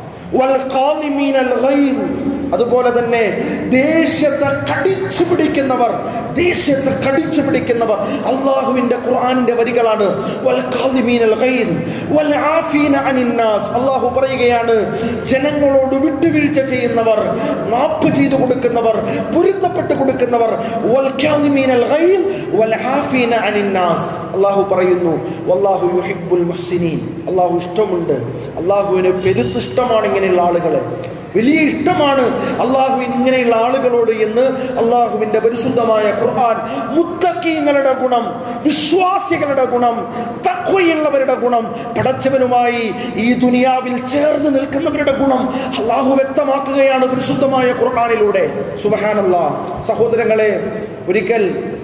A: والقاظمين الغيظ അതുപോലെ തന്നെ ദേഷ്യത്തെ കടിച്ചു പിടിക്കുന്നവർ ദേഷ്യത്തെ കടിച്ചു പിടിക്കുന്നവർ അള്ളാഹുവിന്റെ ഖുർആന്റെ വരികളാണ് വൽ കാദിമീനൽ ഗൈദ് വൽ ആഫീന അനിൻ നാസ് അള്ളാഹു പറയുകയാണ് ജനങ്ങളോട് വിട്ടുവീഴ്ച ചെയ്യുന്നവർ മാപ്പ് ചെയ്തു കൊടുക്കുന്നവർ പൊരുത്തപ്പെട്ട് കൊടുക്കുന്നവർ വൽ കാദിമീനൽ ഗൈദ് വൽ ആഫീന അനിൻ നാസ് അള്ളാഹു പറയുന്നു വല്ലാഹു യുഹിബ്ബുൽ മുഹ്സിനീൻ അള്ളാഹു ഇഷ്ടമുണ്ട് അള്ളാഹുവിന് പെരുത്ത് ഇഷ്ടമാണ് ഇങ്ങനെയുള്ള ആളുകളെ വലിയ ഇഷ്ടമാണ് അള്ളാഹു ഇങ്ങനെയുള്ള ആളുകളോട് എന്ന് അള്ളാഹുവിന്റെ പരിശുദ്ധമായ ഖുർആൻ മുത്തക്കീങ്ങളുടെ ഗുണം വിശ്വാസികളുടെ ഗുണം തക്വയുള്ളവരുടെ ഗുണം പടച്ചവനുമായി ഈ ദുനിയാവിൽ ചേർന്ന് നിൽക്കുന്നവരുടെ ഗുണം അള്ളാഹു വ്യക്തമാക്കുകയാണ് പരിശുദ്ധമായ ഖുർആാനിലൂടെ സുബഹാനല്ലാ സഹോദരങ്ങളെ ഒരിക്കൽ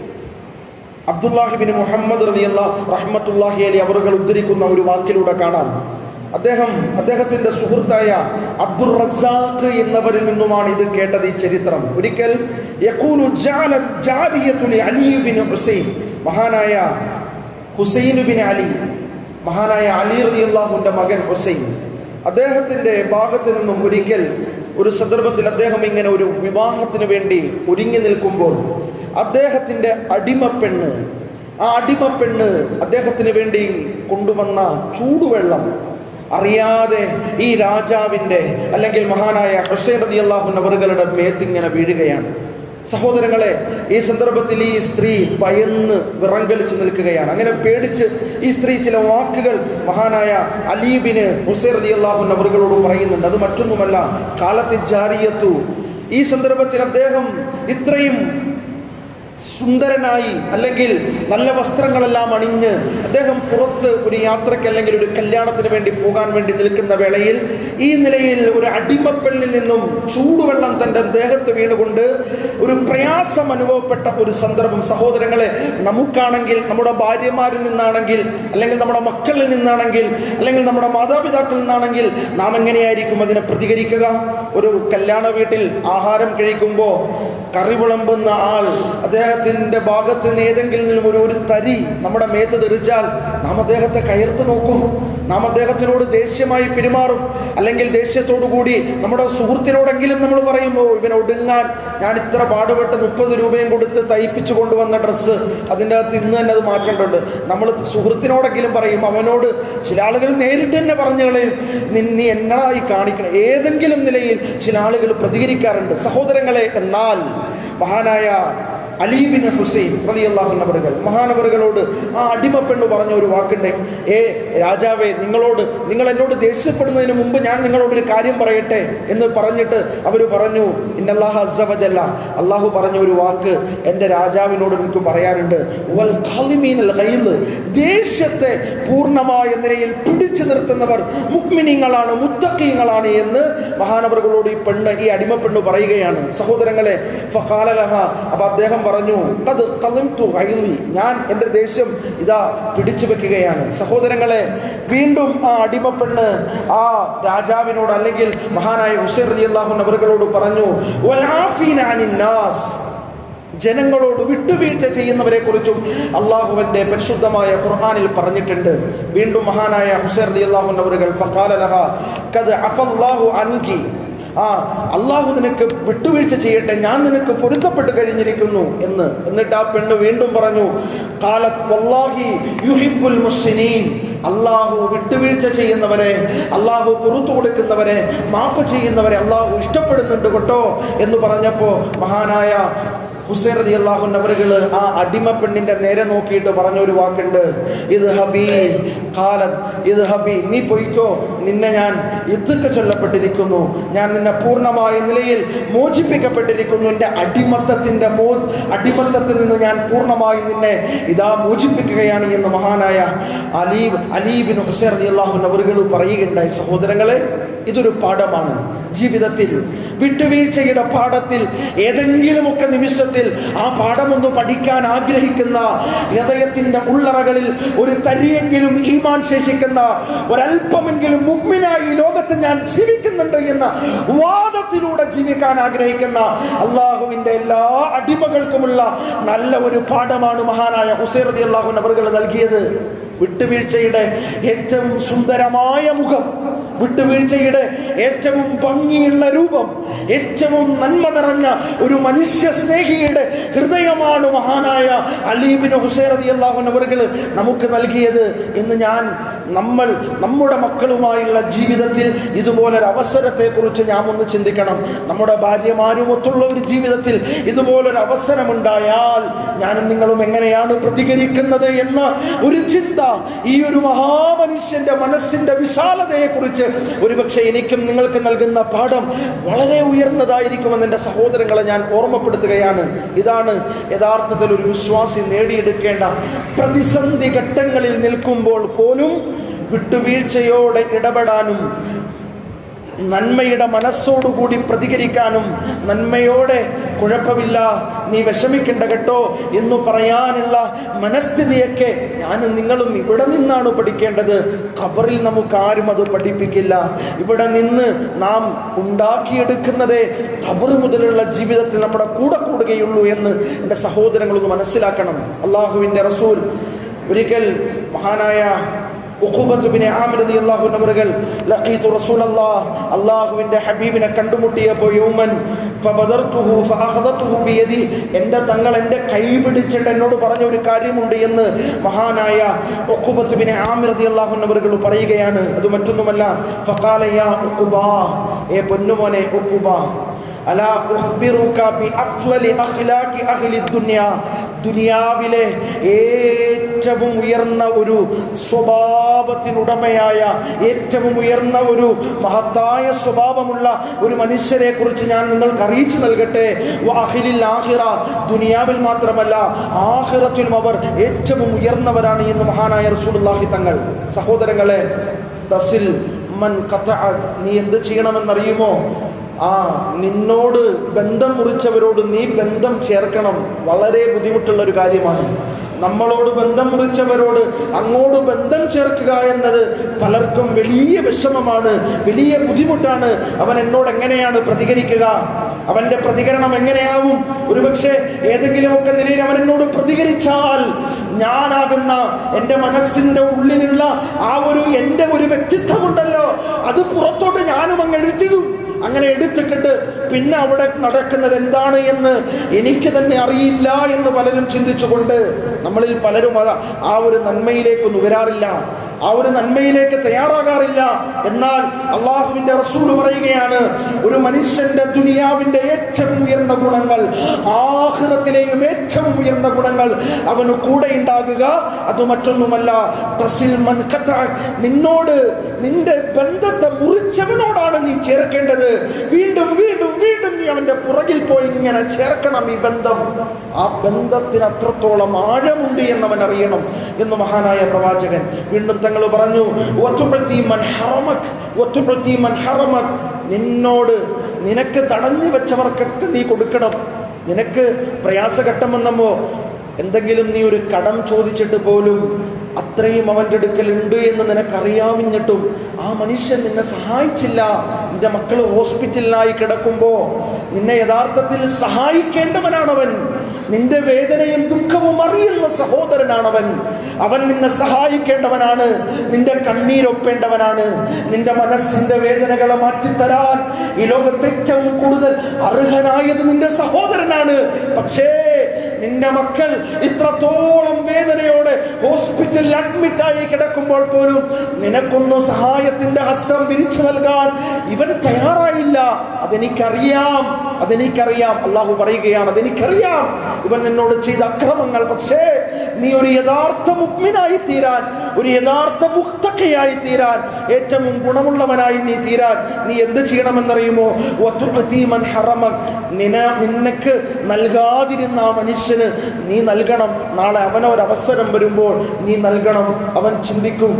A: അബ്ദുല്ലാഹിബിൻ മുഹമ്മദ് റളിയല്ല റഹ്മത്തുല്ലാഹി അലി അവറുകൾ ഉദ്ധരിക്കുന്ന ഒരു വാക്കിലൂടെ കാണാം അദ്ദേഹം അദ്ദേഹത്തിന്റെ സുഹൃത്തായ അബ്ദുർ റസാഖ് എന്നവരിൽ നിന്നുമാണ് ഇത് കേട്ടത് ഈ ചരിത്രം ഒരിക്കൽ യഖൂലു ജഅലത് ജാരിയത്തു അലി ബിൻ ഹുസൈൻ മഹാനായ ഹുസൈൻ ബിൻ അലി മഹാനായ അലി റളിയല്ലാഹുവിന്റെ മകൻ ഹുസൈൻ അദ്ദേഹത്തിന്റെ ഭാഗത്ത് നിന്നും ഒരിക്കൽ ഒരു സന്ദർഭത്തിൽ അദ്ദേഹം ഇങ്ങനെ ഒരു വിവാഹത്തിന് വേണ്ടി ഒരുങ്ങി നിൽക്കുമ്പോൾ അദ്ദേഹത്തിന്റെ അടിമപ്പെണ്ണ് ആ അടിമപ്പെണ്ണ് അദ്ദേഹത്തിന് വേണ്ടി കൊണ്ടുവന്ന ചൂടുവെള്ളം അറിയാതെ ഈ രാജാവിന്റെ അല്ലെങ്കിൽ മഹാനായ ഹുസൈൻ റതി അള്ളാഹുൻ അവറുകളുടെ മേത്തിങ്ങനെ വീഴുകയാണ് സഹോദരങ്ങളെ ഈ സന്ദർഭത്തിൽ ഈ സ്ത്രീ ഭയന്ന് വിറങ്കലിച്ച് നിൽക്കുകയാണ് അങ്ങനെ പേടിച്ച് ഈ സ്ത്രീ ചില വാക്കുകൾ മഹാനായ അലീബിന് ഹുസൈൻ റതി അള്ളാഹുൻ അവറുകളോട് പറയുന്നുണ്ട് അത് മറ്റൊന്നുമല്ല കാലത്തെ ജാരിയത്തു ഈ സന്ദർഭത്തിൽ അദ്ദേഹം ഇത്രയും സുന്ദരനായി അല്ലെങ്കിൽ നല്ല വസ്ത്രങ്ങളെല്ലാം അണിഞ്ഞ് അദ്ദേഹം പുറത്ത് ഒരു യാത്രയ്ക്ക് അല്ലെങ്കിൽ ഒരു കല്യാണത്തിന് വേണ്ടി പോകാൻ വേണ്ടി നിൽക്കുന്ന വേളയിൽ ഈ നിലയിൽ ഒരു അടിമപ്പെണ്ണിൽ നിന്നും ചൂടുവെള്ളം തൻ്റെ ദേഹത്ത് വീണുകൊണ്ട് ഒരു പ്രയാസം അനുഭവപ്പെട്ട ഒരു സന്ദർഭം സഹോദരങ്ങളെ നമുക്കാണെങ്കിൽ നമ്മുടെ ഭാര്യമാരിൽ നിന്നാണെങ്കിൽ അല്ലെങ്കിൽ നമ്മുടെ മക്കളിൽ നിന്നാണെങ്കിൽ അല്ലെങ്കിൽ നമ്മുടെ മാതാപിതാക്കളിൽ നിന്നാണെങ്കിൽ നാം എങ്ങനെയായിരിക്കും അതിനെ പ്രതികരിക്കുക ഒരു കല്യാണ വീട്ടിൽ ആഹാരം കഴിക്കുമ്പോൾ കറി വിളമ്പുന്ന ആൾ അദ്ദേഹത്തിന്റെ ഭാഗത്ത് നിന്ന് ഏതെങ്കിലും ഒരു ഒരു തരി നമ്മുടെ മേത്ത് തെറിച്ചാൽ നാം അദ്ദേഹത്തെ കയർത്ത് നോക്കും നാം അദ്ദേഹത്തിനോട് ദേഷ്യമായി പെരുമാറും അല്ലെങ്കിൽ ദേഷ്യത്തോടു കൂടി നമ്മുടെ സുഹൃത്തിനോടെങ്കിലും നമ്മൾ പറയുമ്പോൾ ഇവനെ ഒടുങ്ങാൻ ഞാൻ ഇത്ര പാടുപെട്ട് മുപ്പത് രൂപയും കൊടുത്ത് തയ്പ്പിച്ചു കൊണ്ടുവന്ന ഡ്രസ്സ് അതിൻ്റെ അകത്ത് ഇന്ന് തന്നെ അത് മാറ്റേണ്ടതുണ്ട് നമ്മൾ സുഹൃത്തിനോടെങ്കിലും പറയും അവനോട് ചില ആളുകൾ നേരിട്ട് തന്നെ പറഞ്ഞു കളയും "നി- നീ എന്നതായി കാണിക്കണം ഏതെങ്കിലും നിലയിൽ ചില ആളുകൾ പ്രതികരിക്കാറുണ്ട് സഹോദരങ്ങളെ എന്നാൽ മഹാനായ അലീബിൻ ഹുസൈൻ റളിയല്ലാഹുന്നവറുകൾ മഹാനവറുകളോട് ആ അടിമപ്പെണ്ണ് പറഞ്ഞ ഒരു വാക്കുണ്ട് ഏ രാജാവേ നിങ്ങളോട് നിങ്ങൾ എന്നോട് ദേഷ്യപ്പെടുന്നതിന് മുമ്പ് ഞാൻ നിങ്ങളോട് ഒരു കാര്യം പറയട്ടെ എന്ന് പറഞ്ഞിട്ട് അവർ പറഞ്ഞു ഇന്നല്ലാഹ അസ്സവജല്ല അള്ളാഹു പറഞ്ഞ ഒരു വാക്ക് എൻ്റെ രാജാവിനോട് എനിക്ക് പറയാനുണ്ട് വൽ ഖാലിമീനൽ ഗൈദ്. ദേഷ്യത്തെ പൂർണ്ണമായ നിലയിൽ പിടിച്ചു നിർത്തുന്നവർ മുക്മിനിങ്ങളാണ് മുത്തക്കീങ്ങളാണ് എന്ന് മഹാനവറുകളോട് ഈ പെണ്ണ് ഈ അടിമപ്പെണ്ണ് പറയുകയാണ് സഹോദരങ്ങളെ ഫഖാലലഹ അപ്പൊ അദ്ദേഹം പറഞ്ഞു "ഖദ് ഖദിംതു ഗൈളി." ഞാൻ എൻ്റെ ദേഷ്യം ഇതാ പിടിച്ചു വെക്കുകയാണ് സഹോദരങ്ങളെ വീണ്ടും ആ അടിമപ്പെണ്ണ് ആ രാജാവിനോട് അല്ലെങ്കിൽ മഹാനായ ഹുസൈൻ റളിയല്ലാഹു അവറുകളോട് പറഞ്ഞു "വൽആഫീന അനിന്നാസ്." ജനങ്ങളോട് വിട്ടുവീഴ്ച ചെയ്യുന്നവരെ കുറിച്ചും അള്ളാഹുവിന്റെ പരിശുദ്ധമായ ഖുർആനിൽ പറഞ്ഞിട്ടുണ്ട് വീണ്ടും മഹാനായ ഹുസൈർ അള്ളാഹു അവറുകൾ ഫഖാലലഹ ഖദ് അഫല്ലാഹു അൻകി ആ അള്ളാഹു നിനക്ക് വിട്ടുവീഴ്ച ചെയ്യട്ടെ ഞാൻ നിനക്ക് പൊരുത്തപ്പെട്ട് കഴിഞ്ഞിരിക്കുന്നു എന്ന് എന്നിട്ട് ആ പെണ്ണ് വീണ്ടും പറഞ്ഞു "ഖാലത് വല്ലാഹി യുഹിബ്ബുൽ മുഹ്സിനീൻ." അള്ളാഹു വിട്ടുവീഴ്ച ചെയ്യുന്നവരെ അള്ളാഹു പുറത്തു കൊടുക്കുന്നവരെ മാപ്പ് ചെയ്യുന്നവരെ അള്ളാഹു ഇഷ്ടപ്പെടുന്നുണ്ട് കേട്ടോ എന്ന് പറഞ്ഞപ്പോ മഹാനായ ഹുസൈൻ റതി അള്ളാഹുന്നവരുകള് ആ അടിമ പെണ്ണിന്റെ നേരെ നോക്കിയിട്ട് പറഞ്ഞ ഒരു വാക്കുണ്ട് ഇത് ഹബി കാലത് ഇത് ഹബി നീ പൊയ്ക്കോ നിന്നെ ഞാൻ ഇതൊക്കെ ചൊല്ലപ്പെട്ടിരിക്കുന്നു ഞാൻ നിന്നെ പൂർണ്ണമായ നിലയിൽ മോചിപ്പിക്കപ്പെട്ടിരിക്കുന്നു എൻ്റെ അടിമത്തത്തിൻ്റെ മോ അടിമത്തത്തിൽ നിന്ന് ഞാൻ പൂർണ്ണമായി നിന്നെ ഇതാ മോചിപ്പിക്കുകയാണ് എന്ന് മഹാനായ അലീബ് അലീബിൻ ഹുസൈൻ റതി അള്ളാഹുന്നവരുകൾ പറയുകയുണ്ടായി സഹോദരങ്ങളെ ഇതൊരു പാഠമാണ് ജീവിതത്തിൽ വിട്ടുവീഴ്ചയുടെ പാഠത്തിൽ ഏതെങ്കിലുമൊക്കെ നിമിഷത്തിൽ ആ പാഠമൊന്ന് പഠിക്കാൻ ആഗ്രഹിക്കുന്ന ഹൃദയത്തിന്റെ ഉള്ളറകളിൽ ഒരു തരിയെങ്കിലും ഈമാൻ ശേഷിക്കുന്ന ഒരല്പമെങ്കിലും മുഗ്മിനായി ഈ ലോകത്ത് ഞാൻ ജീവിക്കുന്നുണ്ട് എന്ന വാദത്തിലൂടെ ജീവിക്കാൻ ആഗ്രഹിക്കുന്ന അള്ളാഹുവിന്റെ എല്ലാ അടിമകൾക്കുമുള്ള നല്ല ഒരു പാഠമാണ് മഹാനായ ഹുസൈൻ റതി അള്ളാഹു അവറുകൾ നൽകിയത് വിട്ടുവീഴ്ചയുടെ ഏറ്റവും സുന്ദരമായ മുഖം വിട്ടുവീഴ്ചയുടെ ഏറ്റവും ഭംഗിയുള്ള രൂപം ഏറ്റവും നന്മ നിറഞ്ഞ ഒരു മനുഷ്യ സ്നേഹിയുടെ ഹൃദയമാണ് മഹാനായ അലീബിന് ഹുസൈറതി അള്ളാഹുനവറുകൾ നമുക്ക് നൽകിയത് എന്ന് ഞാൻ നമ്മൾ നമ്മുടെ മക്കളുമായുള്ള ജീവിതത്തിൽ ഇതുപോലൊരു അവസരത്തെ കുറിച്ച് ഞാൻ ഒന്ന് ചിന്തിക്കണം നമ്മുടെ ഭാര്യമാരുമൊത്തുള്ള ഒരു ജീവിതത്തിൽ ഇതുപോലൊരു അവസരമുണ്ടായാൽ ഞാനും നിങ്ങളും എങ്ങനെയാണ് പ്രതികരിക്കുന്നത് എന്ന ഒരു ചിന്ത ഈ ഒരു മഹാമനുഷ്യന്റെ മനസ്സിന്റെ വിശാലതയെ കുറിച്ച് ഒരുപക്ഷെ എനിക്കും നിങ്ങൾക്ക് നൽകുന്ന പാഠം വളരെ ഉയർന്നതായിരിക്കുമെന്ന് എൻ്റെ സഹോദരങ്ങളെ ഞാൻ ഓർമ്മപ്പെടുത്തുകയാണ് ഇതാണ് യഥാർത്ഥത്തിൽ ഒരു വിശ്വാസി നേടിയെടുക്കേണ്ട പ്രതിസന്ധി ഘട്ടങ്ങളിൽ നിൽക്കുമ്പോൾ പോലും വിട്ടുവീഴ്ചയോടെ ഇടപെടാനും നന്മയുടെ മനസ്സോടുകൂടി പ്രതികരിക്കാനും നന്മയോടെ കുഴപ്പമില്ല നീ വിഷമിക്കണ്ട കേട്ടോ എന്ന് പറയാനുള്ള മനസ്ഥിതിയൊക്കെ ഞാനും നിങ്ങളും ഇവിടെ നിന്നാണ് പഠിക്കേണ്ടത് ഖബറിൽ നമുക്ക് ആരും അത് പഠിപ്പിക്കില്ല ഇവിടെ നിന്ന് നാം ഉണ്ടാക്കിയെടുക്കുന്നതേ ഖബർ മുതലുള്ള ജീവിതത്തിൽ നമ്മുടെ കൂടെ കൂടുകയുള്ളൂ എന്ന് എൻ്റെ സഹോദരങ്ങളൊന്ന് മനസ്സിലാക്കണം അള്ളാഹുവിൻ്റെ റസൂൽ ഒരിക്കൽ മഹാനായ ഉഖുബത്തുബിനെ ആമിരതി അള്ളാഹുനവറുകൾ ലഖീതു റസൂലല്ലാഹ് അള്ളാഹുവിന്റെ ഹബീബിനെ കണ്ടുമുട്ടിയപ്പോൾ യൗമൻ ഫബദർതുഹു ഫഅഖദതുഹു ബിയദി എൻ്റെ തങ്ങൾ എൻ്റെ കൈ പിടിച്ചിട്ട് എന്നോട് പറഞ്ഞ ഒരു കാര്യമുണ്ട് എന്ന് മഹാനായ ഉഖുബത്തുബിനെ ആമിരതി അള്ളാഹുനവറുകൾ പറയുകയാണ് അത് മറ്റൊന്നുമല്ല ഫഖാല യാ ഉഖുബ ഏ പൊന്നുമോനെ ഉഖുബ അലാ ഉഖ്ബിറുക ബി അഫ്ളലി അഖ്ലാഖി അഹ്ലി ദുനിയ ദുനിയാവിലെ ഏറ്റവും ഉയർന്ന ഒരു സ്വഭാവത്തിനുടമയായ ഏറ്റവും ഉയർന്ന ഒരു മഹത്തായ സ്വഭാവമുള്ള ഒരു മനുഷ്യരെ കുറിച്ച് ഞാൻ നിങ്ങൾക്ക് അറിയിച്ചു നൽകട്ടെ വാഹിലിൽ ആഹിറ ദുനിയാവിൽ മാത്രമല്ല ആഹിറത്തിലും അവർ ഏറ്റവും ഉയർന്നവരാണ് എന്ന് മഹാനായ റസൂലുള്ളാഹി തങ്ങൾ സഹോദരങ്ങളെ തസിൽ മൻ ഖതഅ നീ എന്ത് ചെയ്യണമെന്നറിയുമോ ആ നിന്നോട് ബന്ധം മുറിച്ചവരോട് നീ ബന്ധം ചേർക്കണം വളരെ ബുദ്ധിമുട്ടുള്ള ഒരു കാര്യമാണ് നമ്മളോട് ബന്ധം മുറിച്ചവരോട് അങ്ങോട്ട് ബന്ധം ചേർക്കുക എന്നത് പലർക്കും വലിയ വിഷമമാണ് വലിയ ബുദ്ധിമുട്ടാണ് അവൻ എന്നോട് എങ്ങനെയാണ് പ്രതികരിക്കുക അവന്റെ പ്രതികരണം എങ്ങനെയാവും ഒരുപക്ഷെ ഏതെങ്കിലുമൊക്കെ നിലയിൽ അവൻ എന്നോട് പ്രതികരിച്ചാൽ ഞാനാകുന്ന എൻ്റെ മനസ്സിന്റെ ഉള്ളിലുള്ള ആ ഒരു എൻ്റെ ഒരു വ്യക്തിത്വമുണ്ടല്ലോ അത് പുറത്തോട്ട് ഞാനും അങ്ങ് എഴുത്തിടും അങ്ങനെ എടുത്തിട്ടിട്ട് പിന്നെ അവിടെ നടക്കുന്നത് എന്താണ് എന്ന് എനിക്ക് തന്നെ അറിയില്ല എന്ന് പലരും ചിന്തിച്ചുകൊണ്ട് നമ്മളിൽ പലരും അത് ആ ഒരു നന്മയിലേക്ക് നുകരാറില്ല ആ ഒരു നന്മയിലേക്ക് തയ്യാറാകാറില്ല എന്നാൽ അള്ളാഹുവിന്റെ റസൂൽ പറയുകയാണ് ഒരു മനുഷ്യന്റെ ദുനിയാവിന്റെ ഏറ്റവും ഉയർന്ന ഗുണങ്ങൾ ആഹ്റത്തിലെയും ഏറ്റവും ഉയർന്ന ഗുണങ്ങൾ അവന് കൂടെ ഉണ്ടാകുക അത് മറ്റൊന്നുമല്ല തസിൽ മൻ ഖതഅ. നിന്നോട് നിന്റെ ബന്ധത്തെ മുറിച്ചവനോടാണ് നീ ചേർക്കേണ്ടത് വീണ്ടും വീണ്ടും വീണ്ടും നീ അവന്റെ പുറകിൽ പോയി ഇങ്ങനെ ചേർക്കണം ഈ ബന്ധം ആ ബന്ധത്തിന് അത്രത്തോളം ആഴമുണ്ട് എന്നവൻ അറിയണം എന്ന് മഹാനായ പ്രവാചകൻ വീണ്ടും തങ്ങൾ പറഞ്ഞു "വതുഅതി മൻ ഹറമക്, വതുഅതി മൻ ഹറമക്." നിന്നോട് നിനക്ക് തടഞ്ഞു വെച്ചവർക്കൊക്കെ നീ കൊടുക്കണം നിനക്ക് പ്രയാസഘട്ടം വന്നപ്പോ എന്തെങ്കിലും നീ ഒരു കടം ചോദിച്ചിട്ട് പോലും അത്രയും അവൻ്റെ അടുക്കൽ ഉണ്ട് എന്ന് നിനക്കറിയാവിഞ്ഞിട്ടും ആ മനുഷ്യൻ നിന്നെ സഹായിച്ചില്ല നിന്റെ മക്കൾ ഹോസ്പിറ്റലിലായി കിടക്കുമ്പോ നിന്നെ യഥാർത്ഥത്തിൽ സഹായിക്കേണ്ടവനാണവൻ നിന്റെ വേദനയും ദുഃഖവും അറിയുന്ന സഹോദരനാണവൻ അവൻ നിന്നെ സഹായിക്കേണ്ടവനാണ് നിന്റെ കണ്ണീരൊപ്പേണ്ടവനാണ് നിന്റെ മനസ്സിന്റെ വേദനകളെ മാറ്റിത്തരാൻ ഈ ലോകത്ത് ഏറ്റവും കൂടുതൽ അർഹനായത് നിന്റെ സഹോദരനാണ് പക്ഷേ നിന്റെ മക്കൾ ഇത്രത്തോളം വേദനയോടെ ഹോസ്പിറ്റലിൽ അഡ്മിറ്റ് ആയി കിടക്കുമ്പോൾ പോലും നിനക്കൊന്നും സഹായത്തിന്റെ ഹസ്തം വിരിച്ചു നൽകാൻ ഇവൻ തയ്യാറായില്ല അതെനിക്കറിയാം അതെനിക്കറിയാം അള്ളാഹു പറയുകയാണ് അതെനിക്കറിയാം ഇവൻ നിന്നോട് ചെയ്ത അക്രമങ്ങൾ പക്ഷേ നീ ഒരു യഥാർത്ഥ മുഗ്മിനായി തീരാൻ ഒരു യഥാർത്ഥ മുക്തക്കയായി തീരാൻ ഏറ്റവും ഗുണമുള്ളവനായി നീ തീരാൻ നീ എന്ത് ചെയ്യണമെന്നറിയുമോ വതുഅതി മൻ ഹറമക്. നിന നിനക്ക് നൽകാതിരുന്ന ആ മനുഷ്യന് നീ നൽകണം നാളെ അവനൊരവസരം വരുമ്പോൾ നീ നൽകണം അവൻ ചിന്തിക്കും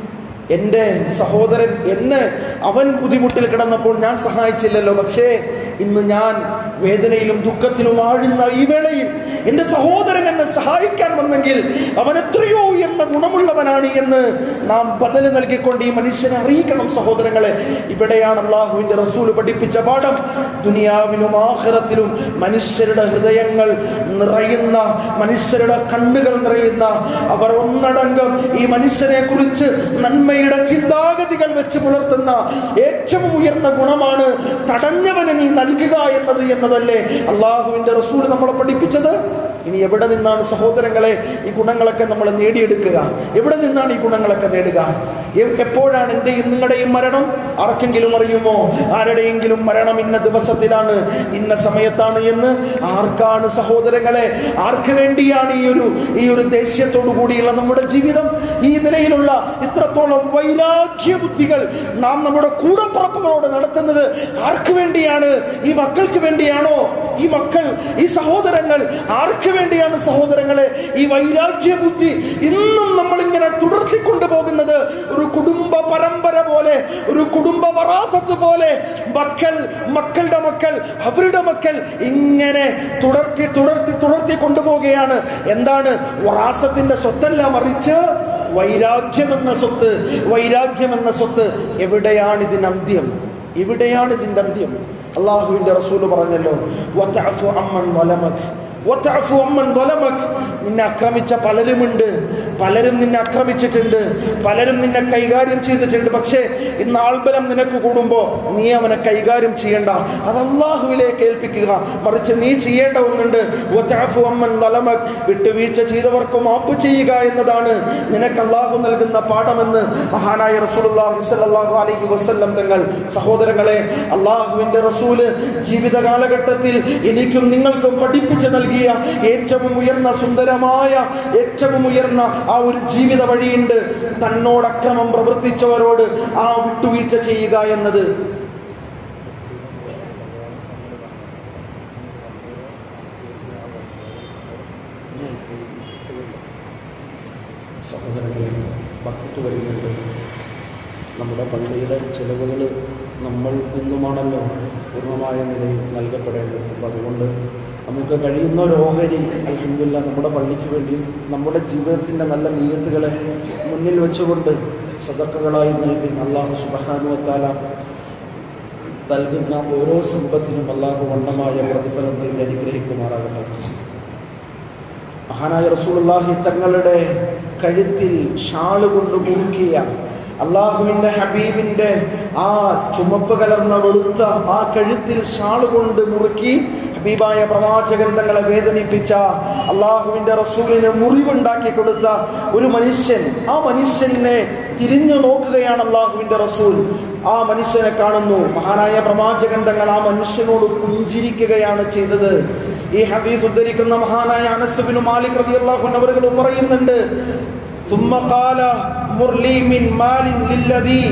A: എൻ്റെ സഹോദരൻ എന്നെ അവൻ ബുദ്ധിമുട്ടിൽ കിടന്നപ്പോൾ ഞാൻ സഹായിച്ചില്ലല്ലോ പക്ഷേ ഇന്ന് ഞാൻ വേദനയിലും ദുഃഖത്തിലും ആഴുന്ന ഈ വേളയിൽ എൻ്റെ സഹോദരൻ എന്നെ സഹായിക്കാൻ വന്നെങ്കിൽ അവൻ എത്രയോ ഉയർന്ന ഗുണമുള്ളവനാണ് എന്ന് നാം ബദല് നൽകിക്കൊണ്ട് ഈ മനുഷ്യനെ അറിയിക്കണം സഹോദരങ്ങളെ ഇവിടെയാണ് അള്ളാഹുവിന്റെ റസൂല് പഠിപ്പിച്ച പാഠം ദുനിയാവിലും ആഹ്റത്തിലും മനുഷ്യരുടെ ഹൃദയങ്ങൾ നിറയുന്ന മനുഷ്യരുടെ കണ്ണുകൾ നിറയുന്ന അവർ ഒന്നടങ്കം ഈ മനുഷ്യനെ കുറിച്ച് നന്മയുടെ ചിന്താഗതികൾ വെച്ച് പുലർത്തുന്ന ഏറ്റവും ഉയർന്ന ഗുണമാണ് തടഞ്ഞവന് നീ നൽകുക എന്നത് എന്നതല്ലേ അള്ളാഹുവിന്റെ റസൂൽ നമ്മളെ പഠിപ്പിച്ചത് ഇനി എവിടെ നിന്നാണ് സഹോദരങ്ങളെ ഈ ഗുണങ്ങളൊക്കെ നമ്മൾ നേടിയെടുക്കുക എവിടെ നിന്നാണ് ഈ ഗുണങ്ങളൊക്കെ നേടുക എ- എപ്പോഴാണ് എൻ്റെയും നിങ്ങളുടെയും മരണം ആർക്കെങ്കിലും അറിയുമോ ആരുടെയെങ്കിലും മരണം ഇന്ന ദിവസത്തിലാണ് ഇന്ന സമയത്താണ് എന്ന് ആർക്കാണ് സഹോദരങ്ങളെ ആർക്ക് വേണ്ടിയാണ് ഈ ഒരു ഈ ഒരു ദേഷ്യത്തോടു കൂടിയുള്ള നമ്മുടെ ജീവിതം ഈ നിലയിലുള്ള ഇത്രത്തോളം വൈരാഗ്യ ബുദ്ധികൾ നാം നമ്മുടെ കൂടപ്പുറപ്പുകളോട് നടത്തുന്നത് ആർക്ക് വേണ്ടിയാണ് ഈ മക്കൾക്ക് വേണ്ടിയാണോ ഈ മക്കൾ ഈ സഹോദരങ്ങൾ ആർക്ക് വേണ്ടിയാണ് സഹോദരങ്ങളെ ഈ വൈരാഗ്യ ബുദ്ധി ഇന്നും നമ്മൾ ഇങ്ങനെ തുടർത്തിക്കൊണ്ടു പോകുന്നത് ഒരു കുടുംബ പരമ്പര പോലെ ഒരു കുടുംബ വറാസത്ത് പോലെ മക്കൾ മക്കളുടെ മക്കൾ അവരുടെ മക്കൾ ഇങ്ങനെ തുടർത്തി തുടർത്തി തുടർത്തി കൊണ്ടുപോവുകയാണ് എന്താണ് വറാസത്തിന്റെ സ്വത്തല്ല മറിച്ച് വൈരാഗ്യം എന്ന സ്വത്ത് വൈരാഗ്യം എന്ന സ്വത്ത് എവിടെയാണ് ഇതിന് അന്ത്യം എവിടെയാണ് ഇതിന്റെ അന്ത്യം അള്ളാഹുവിന്റെ റസൂല് പറഞ്ഞല്ലോ "വതഅഫു അമ്മൻ വലമക് വതഅഫു അമ്മൻ വലമക്." നിന്നെ ആക്രമിച്ച പലരുമുണ്ട് പലരും നിന്നെ ആക്രമിച്ചിട്ടുണ്ട് പലരും നിന്നെ കൈകാര്യം ചെയ്തിട്ടുണ്ട് പക്ഷേ ഇന്ന് ആൾബലം നിനക്ക് കൂടുമ്പോൾ നീ അവനെ കൈകാര്യം ചെയ്യേണ്ട അത് അള്ളാഹുവിലേക്ക് ഏൽപ്പിക്കുക മറിച്ച് നീ ചെയ്യേണ്ട ഒന്നുണ്ട് വതഅഫു അമ്മൻ ളലമക്. വിട്ടുവീഴ്ച ചെയ്തവർക്ക് മാപ്പ് ചെയ്യുക എന്നതാണ് നിനക്ക് അള്ളാഹു നൽകുന്ന പാഠമെന്ന് മഹാനായ റസൂലുള്ളാഹി സ്വല്ലല്ലാഹു അലൈഹി വസല്ലം തങ്ങൾ സഹോദരങ്ങളെ അള്ളാഹുവിന്റെ റസൂല് ജീവിത കാലഘട്ടത്തിൽ എനിക്കും നിങ്ങൾക്കും പഠിപ്പിച്ചു നൽകിയ ഏറ്റവും ഉയർന്ന സുന്ദരമായ ഏറ്റവും ഉയർന്ന ആ ഒരു ജീവിത വഴിയുണ്ട് തന്നോട് അക്രമം പ്രവർത്തിച്ചവരോട് ആ വിട്ടുവീഴ്ച ചെയ്യുക എന്നത് സഹോദരങ്ങളെ ബക്കറ്റ് വരുന്നുണ്ട് നമ്മുടെ പള്ളിയുടെ ചിലവുകൾ നമ്മൾ നിന്നുമാണല്ലോ പൂർണ്ണമായ നിലയിൽ നൽകപ്പെടേണ്ടത് അപ്പം അതുകൊണ്ട് നമുക്ക് കഴിയുന്ന ഒരു ഓഹരി അലഹമില്ല നമ്മുടെ പള്ളിക്ക് വേണ്ടി നമ്മുടെ ജീവിതത്തിൻ്റെ നല്ല നീയത്തുകളെ മുന്നിൽ വെച്ചുകൊണ്ട് സദക്കകളായി നൽകി അള്ളാഹു സുബഹാനുവത്താല നൽകുന്ന ഓരോ സമ്പത്തിനും അള്ളാഹു വണ്ണമായ പ്രതിഫലം നൽകി അനുഗ്രഹിക്കുമാറാകട്ടെ മഹാനായ റസൂലുള്ളാഹി തങ്ങളുടെ കഴുത്തിൽ ഷാള് കൊണ്ട് മുറുക്കിയ അള്ളാഹുവിന്റെ ഹബീബിന്റെ ആ ചുമപ്പ് കലർന്ന വെളുത്ത ആ കഴുത്തിൽ ഷാള് കൊണ്ട് മുറുക്കി ഹബീബായ പ്രവാചകൻ തങ്ങളെ വേദനിപ്പിച്ച അള്ളാഹുവിന്റെ റസൂലിന് മുറിവുണ്ടാക്കി കൊടുത്ത ഒരു മനുഷ്യൻ ആ മനുഷ്യനെ തിരിഞ്ഞു നോക്കുകയാണ് അള്ളാഹുവിന്റെ റസൂൽ ആ മനുഷ്യനെ കാണുന്നു മഹാനായ പ്രവാചകൻ തങ്ങൾ ആ മനുഷ്യനോട് പുഞ്ചിരിക്കുകയാണ് ചെയ്തത് ഈ ഹദീസ് ഉദ്ധരിക്കുന്ന മഹാനായ അനസുബിന് മാലിക് റളിയല്ലാഹു അൻഹു അവர்கள் പറയുന്നുണ്ട് ثم قال مرلي من مال للذي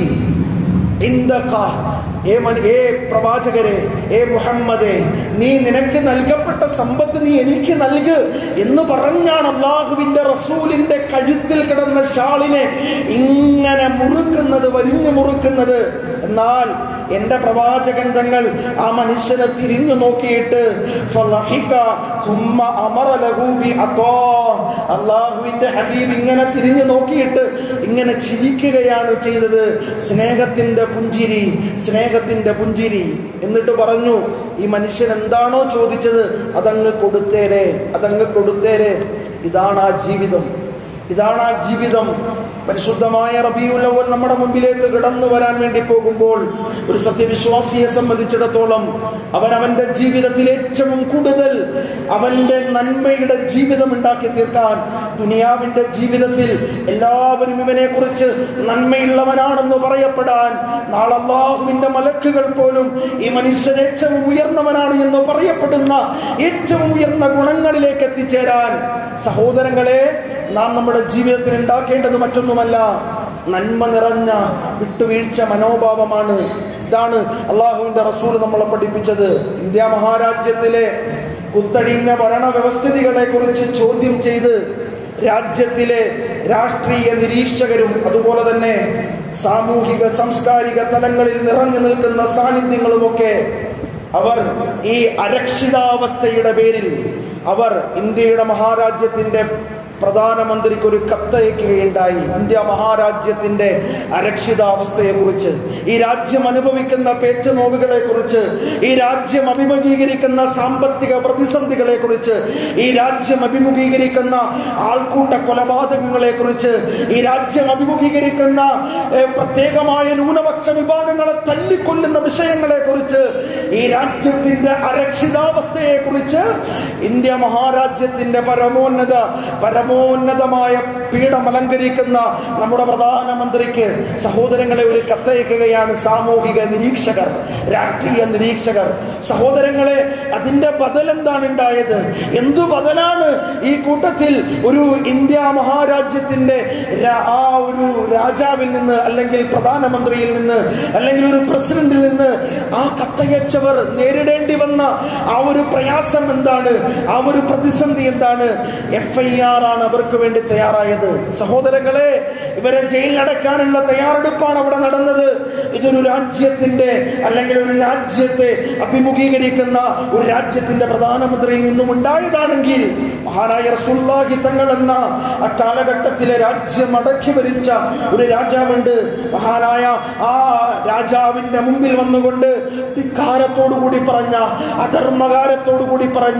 A: عندك ഏ മന- ഏ പ്രവാചകരെ ഏ മുഹമ്മദേ നീ നിനക്ക് നൽകപ്പെട്ട സമ്പത്ത് നീ എനിക്ക് നൽക് എന്ന് പറഞ്ഞാണ് അള്ളാഹുവിന്റെ റസൂലിന്റെ കഴുത്തിൽ കിടന്ന ഷാളിനെ ഇങ്ങനെ മുറുക്കുന്നത് വരിഞ്ഞു മുറുക്കുന്നത് എന്നാൽ എന്റെ പ്രവാചകൻ തങ്ങൾ ആ മനുഷ്യനെ തിരിഞ്ഞു നോക്കിയിട്ട് ഫളഹിക ثم അമറ ലഹു ബിഅതാ. അള്ളാഹുവിന്റെ ഹബീബ് ഇങ്ങനെ തിരിഞ്ഞു നോക്കിയിട്ട് ഇങ്ങനെ ചിരിക്കുകയാണ് ചെയ്തത് സ്നേഹത്തിന്റെ പുഞ്ചിരി സ്നേഹത്തിന്റെ പുഞ്ചിരി എന്നിട്ട് പറഞ്ഞു ഈ മനുഷ്യൻ എന്താണോ ചോദിച്ചത് അതങ്ങ് കൊടുത്തേരെ അതങ്ങ് കൊടുത്തേരെ ഇതാണ് ആ ജീവിതം ഇതാണ് ആ ജീവിതം പരിശുദ്ധമായ റബിയുൽ അവൽ നമ്മുടെ മുമ്പിലേക്ക് കടന്നു വരാൻ വേണ്ടി പോകുമ്പോൾ ഒരു സത്യവിശ്വാസിയെ സംബന്ധിച്ചിടത്തോളം അവൻ അവന്റെ ജീവിതത്തിൽ ഏറ്റവും കൂടുതൽ അവന്റെ നന്മയുടെ ജീവിതം ഉണ്ടാക്കി തീർക്കാൻ ദുനിയാവിന്റെ ജീവിതത്തിൽ എല്ലാവരും ഇവനെ കുറിച്ച് നന്മയുള്ളവനാണെന്ന് പറയപ്പെടാൻ നാളെ അള്ളാഹുവിന്റെ മലക്കുകൾ പോലും ഈ മനുഷ്യൻ ഏറ്റവും ഉയർന്നവനാണ് എന്ന് പറയപ്പെടുന്ന ഏറ്റവും ഉയർന്ന ഗുണങ്ങളിലേക്ക് എത്തിച്ചേരാൻ സഹോദരങ്ങളെ നാം നമ്മുടെ ജീവിതത്തിൽ ഉണ്ടാക്കേണ്ടത് മറ്റൊന്നുമല്ല നന്മ നിറഞ്ഞ വിട്ടുവീഴ്ച മനോഭാവമാണ് ഇതാണ് അള്ളാഹുവിന്റെ റസൂൽ നമ്മളെ പഠിപ്പിച്ചത് ഇന്ത്യ മഹാരാജ്യത്തിലെ കുത്തഴിഞ്ഞ ഭരണ വ്യവസ്ഥിതികളെ കുറിച്ച് ചോദ്യം ചെയ്ത് രാജ്യത്തിലെ രാഷ്ട്രീയ നിരീക്ഷകരും അതുപോലെ തന്നെ സാമൂഹിക സാംസ്കാരിക തലങ്ങളിൽ നിറഞ്ഞു നിൽക്കുന്ന സാന്നിധ്യങ്ങളുമൊക്കെ അവർ ഈ അരക്ഷിതാവസ്ഥയുടെ പേരിൽ അവർ ഇന്ത്യയുടെ മഹാരാജ്യത്തിന്റെ പ്രധാനമന്ത്രിക്ക് ഒരു കത്തയക്കുകയുണ്ടായി ഇന്ത്യ മഹാരാജ്യത്തിന്റെ അരക്ഷിതാവസ്ഥയെ കുറിച്ച് ഈ രാജ്യം അനുഭവിക്കുന്ന പേറ്റുനോവുകളെ കുറിച്ച് ഈ രാജ്യം അഭിമുഖീകരിക്കുന്ന സാമ്പത്തിക പ്രതിസന്ധികളെ കുറിച്ച് ഈ രാജ്യം അഭിമുഖീകരിക്കുന്ന ആൾക്കൂട്ട കൊലപാതകങ്ങളെ കുറിച്ച് ഈ രാജ്യം അഭിമുഖീകരിക്കുന്ന ഏഹ്, പ്രത്യേകമായ ന്യൂനപക്ഷ വിഭാഗങ്ങളെ തല്ലിക്കൊല്ലുന്ന വിഷയങ്ങളെ കുറിച്ച് ഈ രാജ്യത്തിന്റെ അരക്ഷിതാവസ്ഥയെ കുറിച്ച് ഇന്ത്യ മഹാരാജ്യത്തിന്റെ പരമോന്നത പരമോന്നതമായ പീഠം അലങ്കരിക്കുന്ന നമ്മുടെ പ്രധാനമന്ത്രിക്ക് സഹോദരങ്ങളെ ഒരു കത്തയക്കുകയാണ് സാമൂഹിക നിരീക്ഷകർ രാഷ്ട്രീയ നിരീക്ഷകർ സഹോദരങ്ങളെ അതിന്റെ ബദൽ എന്താണ് ഉണ്ടായത് എന്തു ബദലാണ് ഈ കൂട്ടത്തിൽ ഒരു ഇന്ത്യ മഹാരാജ്യത്തിന്റെ രാ- ആ ഒരു രാജാവിൽ നിന്ന് അല്ലെങ്കിൽ പ്രധാനമന്ത്രിയിൽ നിന്ന് അല്ലെങ്കിൽ ഒരു പ്രസിഡന്റിൽ നിന്ന് ആ കത്തയച്ചവർ നേരിടേണ്ടി വന്ന ആ ഒരു പ്രയാസം എന്താണ് ആ ഒരു പ്രതിസന്ധി എന്താണ് എഫ് ഐ ആർ ആണ് അവർക്ക് വേണ്ടി തയ്യാറായത് സഹോദരങ്ങളെ ഇവരെ ജയിലിലടക്കാനുള്ള തയ്യാറെടുപ്പാണ് അവിടെ നടന്നത് ഇതൊരു രാജ്യത്തിന്റെ അല്ലെങ്കിൽ ഒരു രാജ്യത്തെ അഭിമുഖീകരിക്കുന്ന ഒരു രാജ്യത്തിന്റെ പ്രധാനമന്ത്രിയിൽ നിന്നും ഉണ്ടായതാണെങ്കിൽ മഹാനായ റസൂലുള്ളാഹി തങ്ങൾ എന്ന ആ കാലഘട്ടത്തിലെ രാജ്യം അടക്കി ഭരിച്ച ഒരു രാജാവുണ്ട് മഹാനായ ആ രാജാവിന്റെ മുമ്പിൽ വന്നുകൊണ്ട് ധിക്കാരത്തോടു കൂടി പറഞ്ഞ അധർമ്മകാരത്തോടു കൂടി പറഞ്ഞ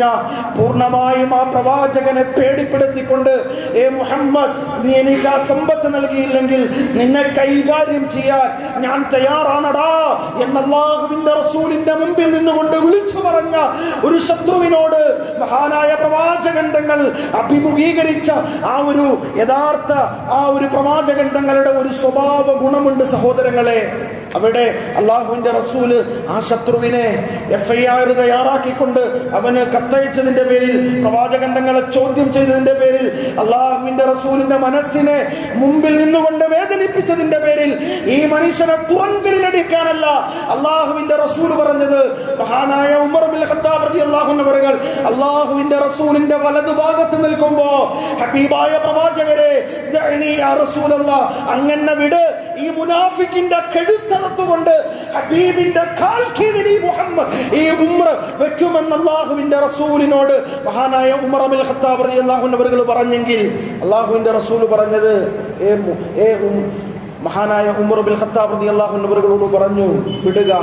A: പൂർണ്ണമായും ആ പ്രവാചകനെ പേടിപ്പെടുത്തിക്കൊണ്ട് ഏ മുഹമ്മദ് നീ എനിക്ക് ആ സമ്പത്ത് നൽകിയില്ലെങ്കിൽ നിന്നെ കൈകാര്യം ചെയ്യാൻ ഞാൻ തയ്യാറാണടാ എന്ന അള്ളാഹുവിന്റെ റസൂലിന്റെ മുമ്പിൽ നിന്നുകൊണ്ട് വിളിച്ചു പറഞ്ഞ ഒരു ശത്രുവിനോട് മഹാനായ പ്രവാചകൻ തങ്ങൾ അഭിമുഖീകരിച്ച ആ ഒരു യഥാർത്ഥ ആ ഒരു പ്രവാചകൻ തങ്ങളുടെ ഒരു സ്വഭാവ ഗുണമുണ്ട് സഹോദരങ്ങളെ അവിടെ അള്ളാഹുവിന്റെ റസൂല് ആ ശത്രുവിനെ എഫ് ഐ ആർ തയ്യാറാക്കിക്കൊണ്ട് അവന് കത്തയച്ചതിന്റെ പേരിൽ പ്രവാചകൻ തങ്ങളെ ചോദ്യം ചെയ്തതിന്റെ പേരിൽ അള്ളാഹുവിന്റെ റസൂലിന്റെ മനസ്സിനെ മുമ്പിൽ നിന്നുകൊണ്ട് വേദനിപ്പിച്ചതിന്റെ പേരിൽ ഈ മനുഷ്യനെ തുറങ്കലിലടിക്കാനല്ല അള്ളാഹുവിന്റെ റസൂൽ പറഞ്ഞത് മഹാനായ ഉമർ ബിൻ ഖത്താബ് റളിയല്ലാഹു അൻഹു പറയുകൾ അള്ളാഹുവിന്റെ റസൂലിന്റെ വലതുഭാഗത്ത് നിൽക്കുമ്പോ ഹബീബായ പ്രവാചകരെ ദഅനി യാ റസൂലല്ലാഹ് അങ്ങനെ വിട് ഈ മുനാഫിക്കിന്റെ കഴുത്തറത്തുകൊണ്ട് ഹബീബിന്റെ കാൽ കീഴിൽ ഈ മുഹമ്മദ് ഈ ഉമ്ര വെക്കുമെന്ന് അള്ളാഹുവിന്റെ റസൂലിനോട് മഹാനായ ഉമർ അബിൽ ഖത്താബ് റളിയല്ലാഹു അൻഹു അവர்கள் പറഞ്ഞെങ്കിൽ അള്ളാഹുവിന്റെ റസൂൽ പറഞ്ഞത് ഏ മു- ഏ ഉം- മഹാനായ ഉമർ ബിൽ ഖത്താബ് റളിയല്ലാഹു അൻഹു അവர்களോട് പറഞ്ഞു വിടുക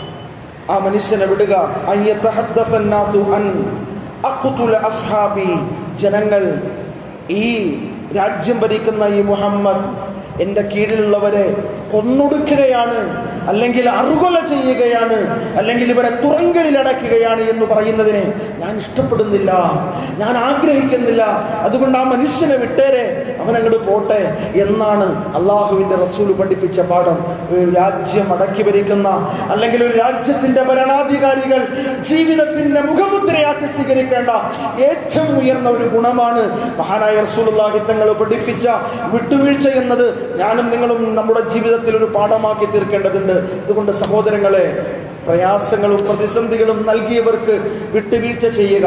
A: ആ മനുഷ്യനെ വിടുക അൻ യതഹദ്ദസ അന്നാസു അൻ അഖ്തുല അസ്ഹാബി ജനങ്ങൾ ഈ രാജ്യം ഭരിക്കുന്ന ഈ മുഹമ്മദ് എൻ്റെ കീഴിലുള്ളവരെ കൊന്നൊടുക്കുകയാണ് അല്ലെങ്കിൽ അറുകൊല ചെയ്യുകയാണ് അല്ലെങ്കിൽ ഇവരെ തുറങ്കലിൽ അടയ്ക്കുകയാണ് എന്ന് പറയുന്നതിനെ ഞാൻ ഇഷ്ടപ്പെടുന്നില്ല ഞാൻ ആഗ്രഹിക്കുന്നില്ല അതുകൊണ്ട് ആ മനുഷ്യനെ വിട്ടേരെ അവൻ അങ്ങോട്ട് പോട്ടെ എന്നാണ് അള്ളാഹുവിൻ്റെ റസൂൽ പഠിപ്പിച്ച പാഠം ഒരു രാജ്യം അടക്കി ഭരിക്കുന്ന അല്ലെങ്കിൽ ഒരു രാജ്യത്തിന്റെ ഭരണാധികാരികൾ ജീവിതത്തിന്റെ മുഖമുദ്രയാക്കി സ്വീകരിക്കേണ്ട ഏറ്റവും ഉയർന്ന ഒരു ഗുണമാണ് മഹാനായ റസൂലുള്ളാഹി തങ്ങൾ പഠിപ്പിച്ച വിട്ടുവീഴ്ച എന്നത് ഞാനും നിങ്ങളും നമ്മുടെ ജീവിതത്തിൽ ഒരു പാഠമാക്കി തീർക്കേണ്ടതുണ്ട് അതുകൊണ്ട് സഹോദരങ്ങളെ പ്രയാസങ്ങളും പ്രതിസന്ധികളും നൽകിയവർക്ക് വിട്ടുവീഴ്ച ചെയ്യുക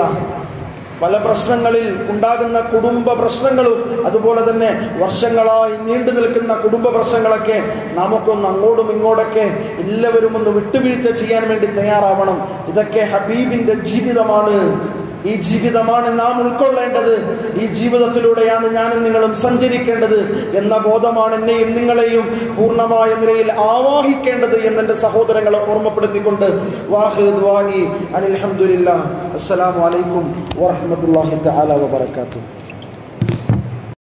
A: പല പ്രശ്നങ്ങളിൽ ഉണ്ടാകുന്ന കുടുംബ പ്രശ്നങ്ങളും അതുപോലെ തന്നെ വർഷങ്ങളായി നീണ്ടു നിൽക്കുന്ന കുടുംബ പ്രശ്നങ്ങളൊക്കെ നമുക്കൊന്ന് അങ്ങോട്ടും ഇങ്ങോട്ടൊക്കെ എല്ലാവരും ഒന്ന് വിട്ടുവീഴ്ച ചെയ്യാൻ വേണ്ടി തയ്യാറാവണം ഇതൊക്കെ ഹബീബിന്റെ ജീവിതമാണ് ഈ ജീവിതമാണ് നാം ഉൾക്കൊള്ളേണ്ടത് ഈ ജീവിതത്തിലൂടെയാണ് ഞാനും നിങ്ങളും സഞ്ചരിക്കേണ്ടത് എന്ന ബോധമാണ് എന്നെയും നിങ്ങളെയും പൂർണ്ണമായ നിലയിൽ ആവാഹിക്കേണ്ടത് എന്നെൻ്റെ സഹോദരങ്ങളെ ഓർമ്മപ്പെടുത്തിക്കൊണ്ട് വാഹിദ് വാഹി അനിൽഹമുല്ല അസ്സലാമു അലൈക്കും വറഹമത്തല്ലാഹി തആല വബറകാതുഹു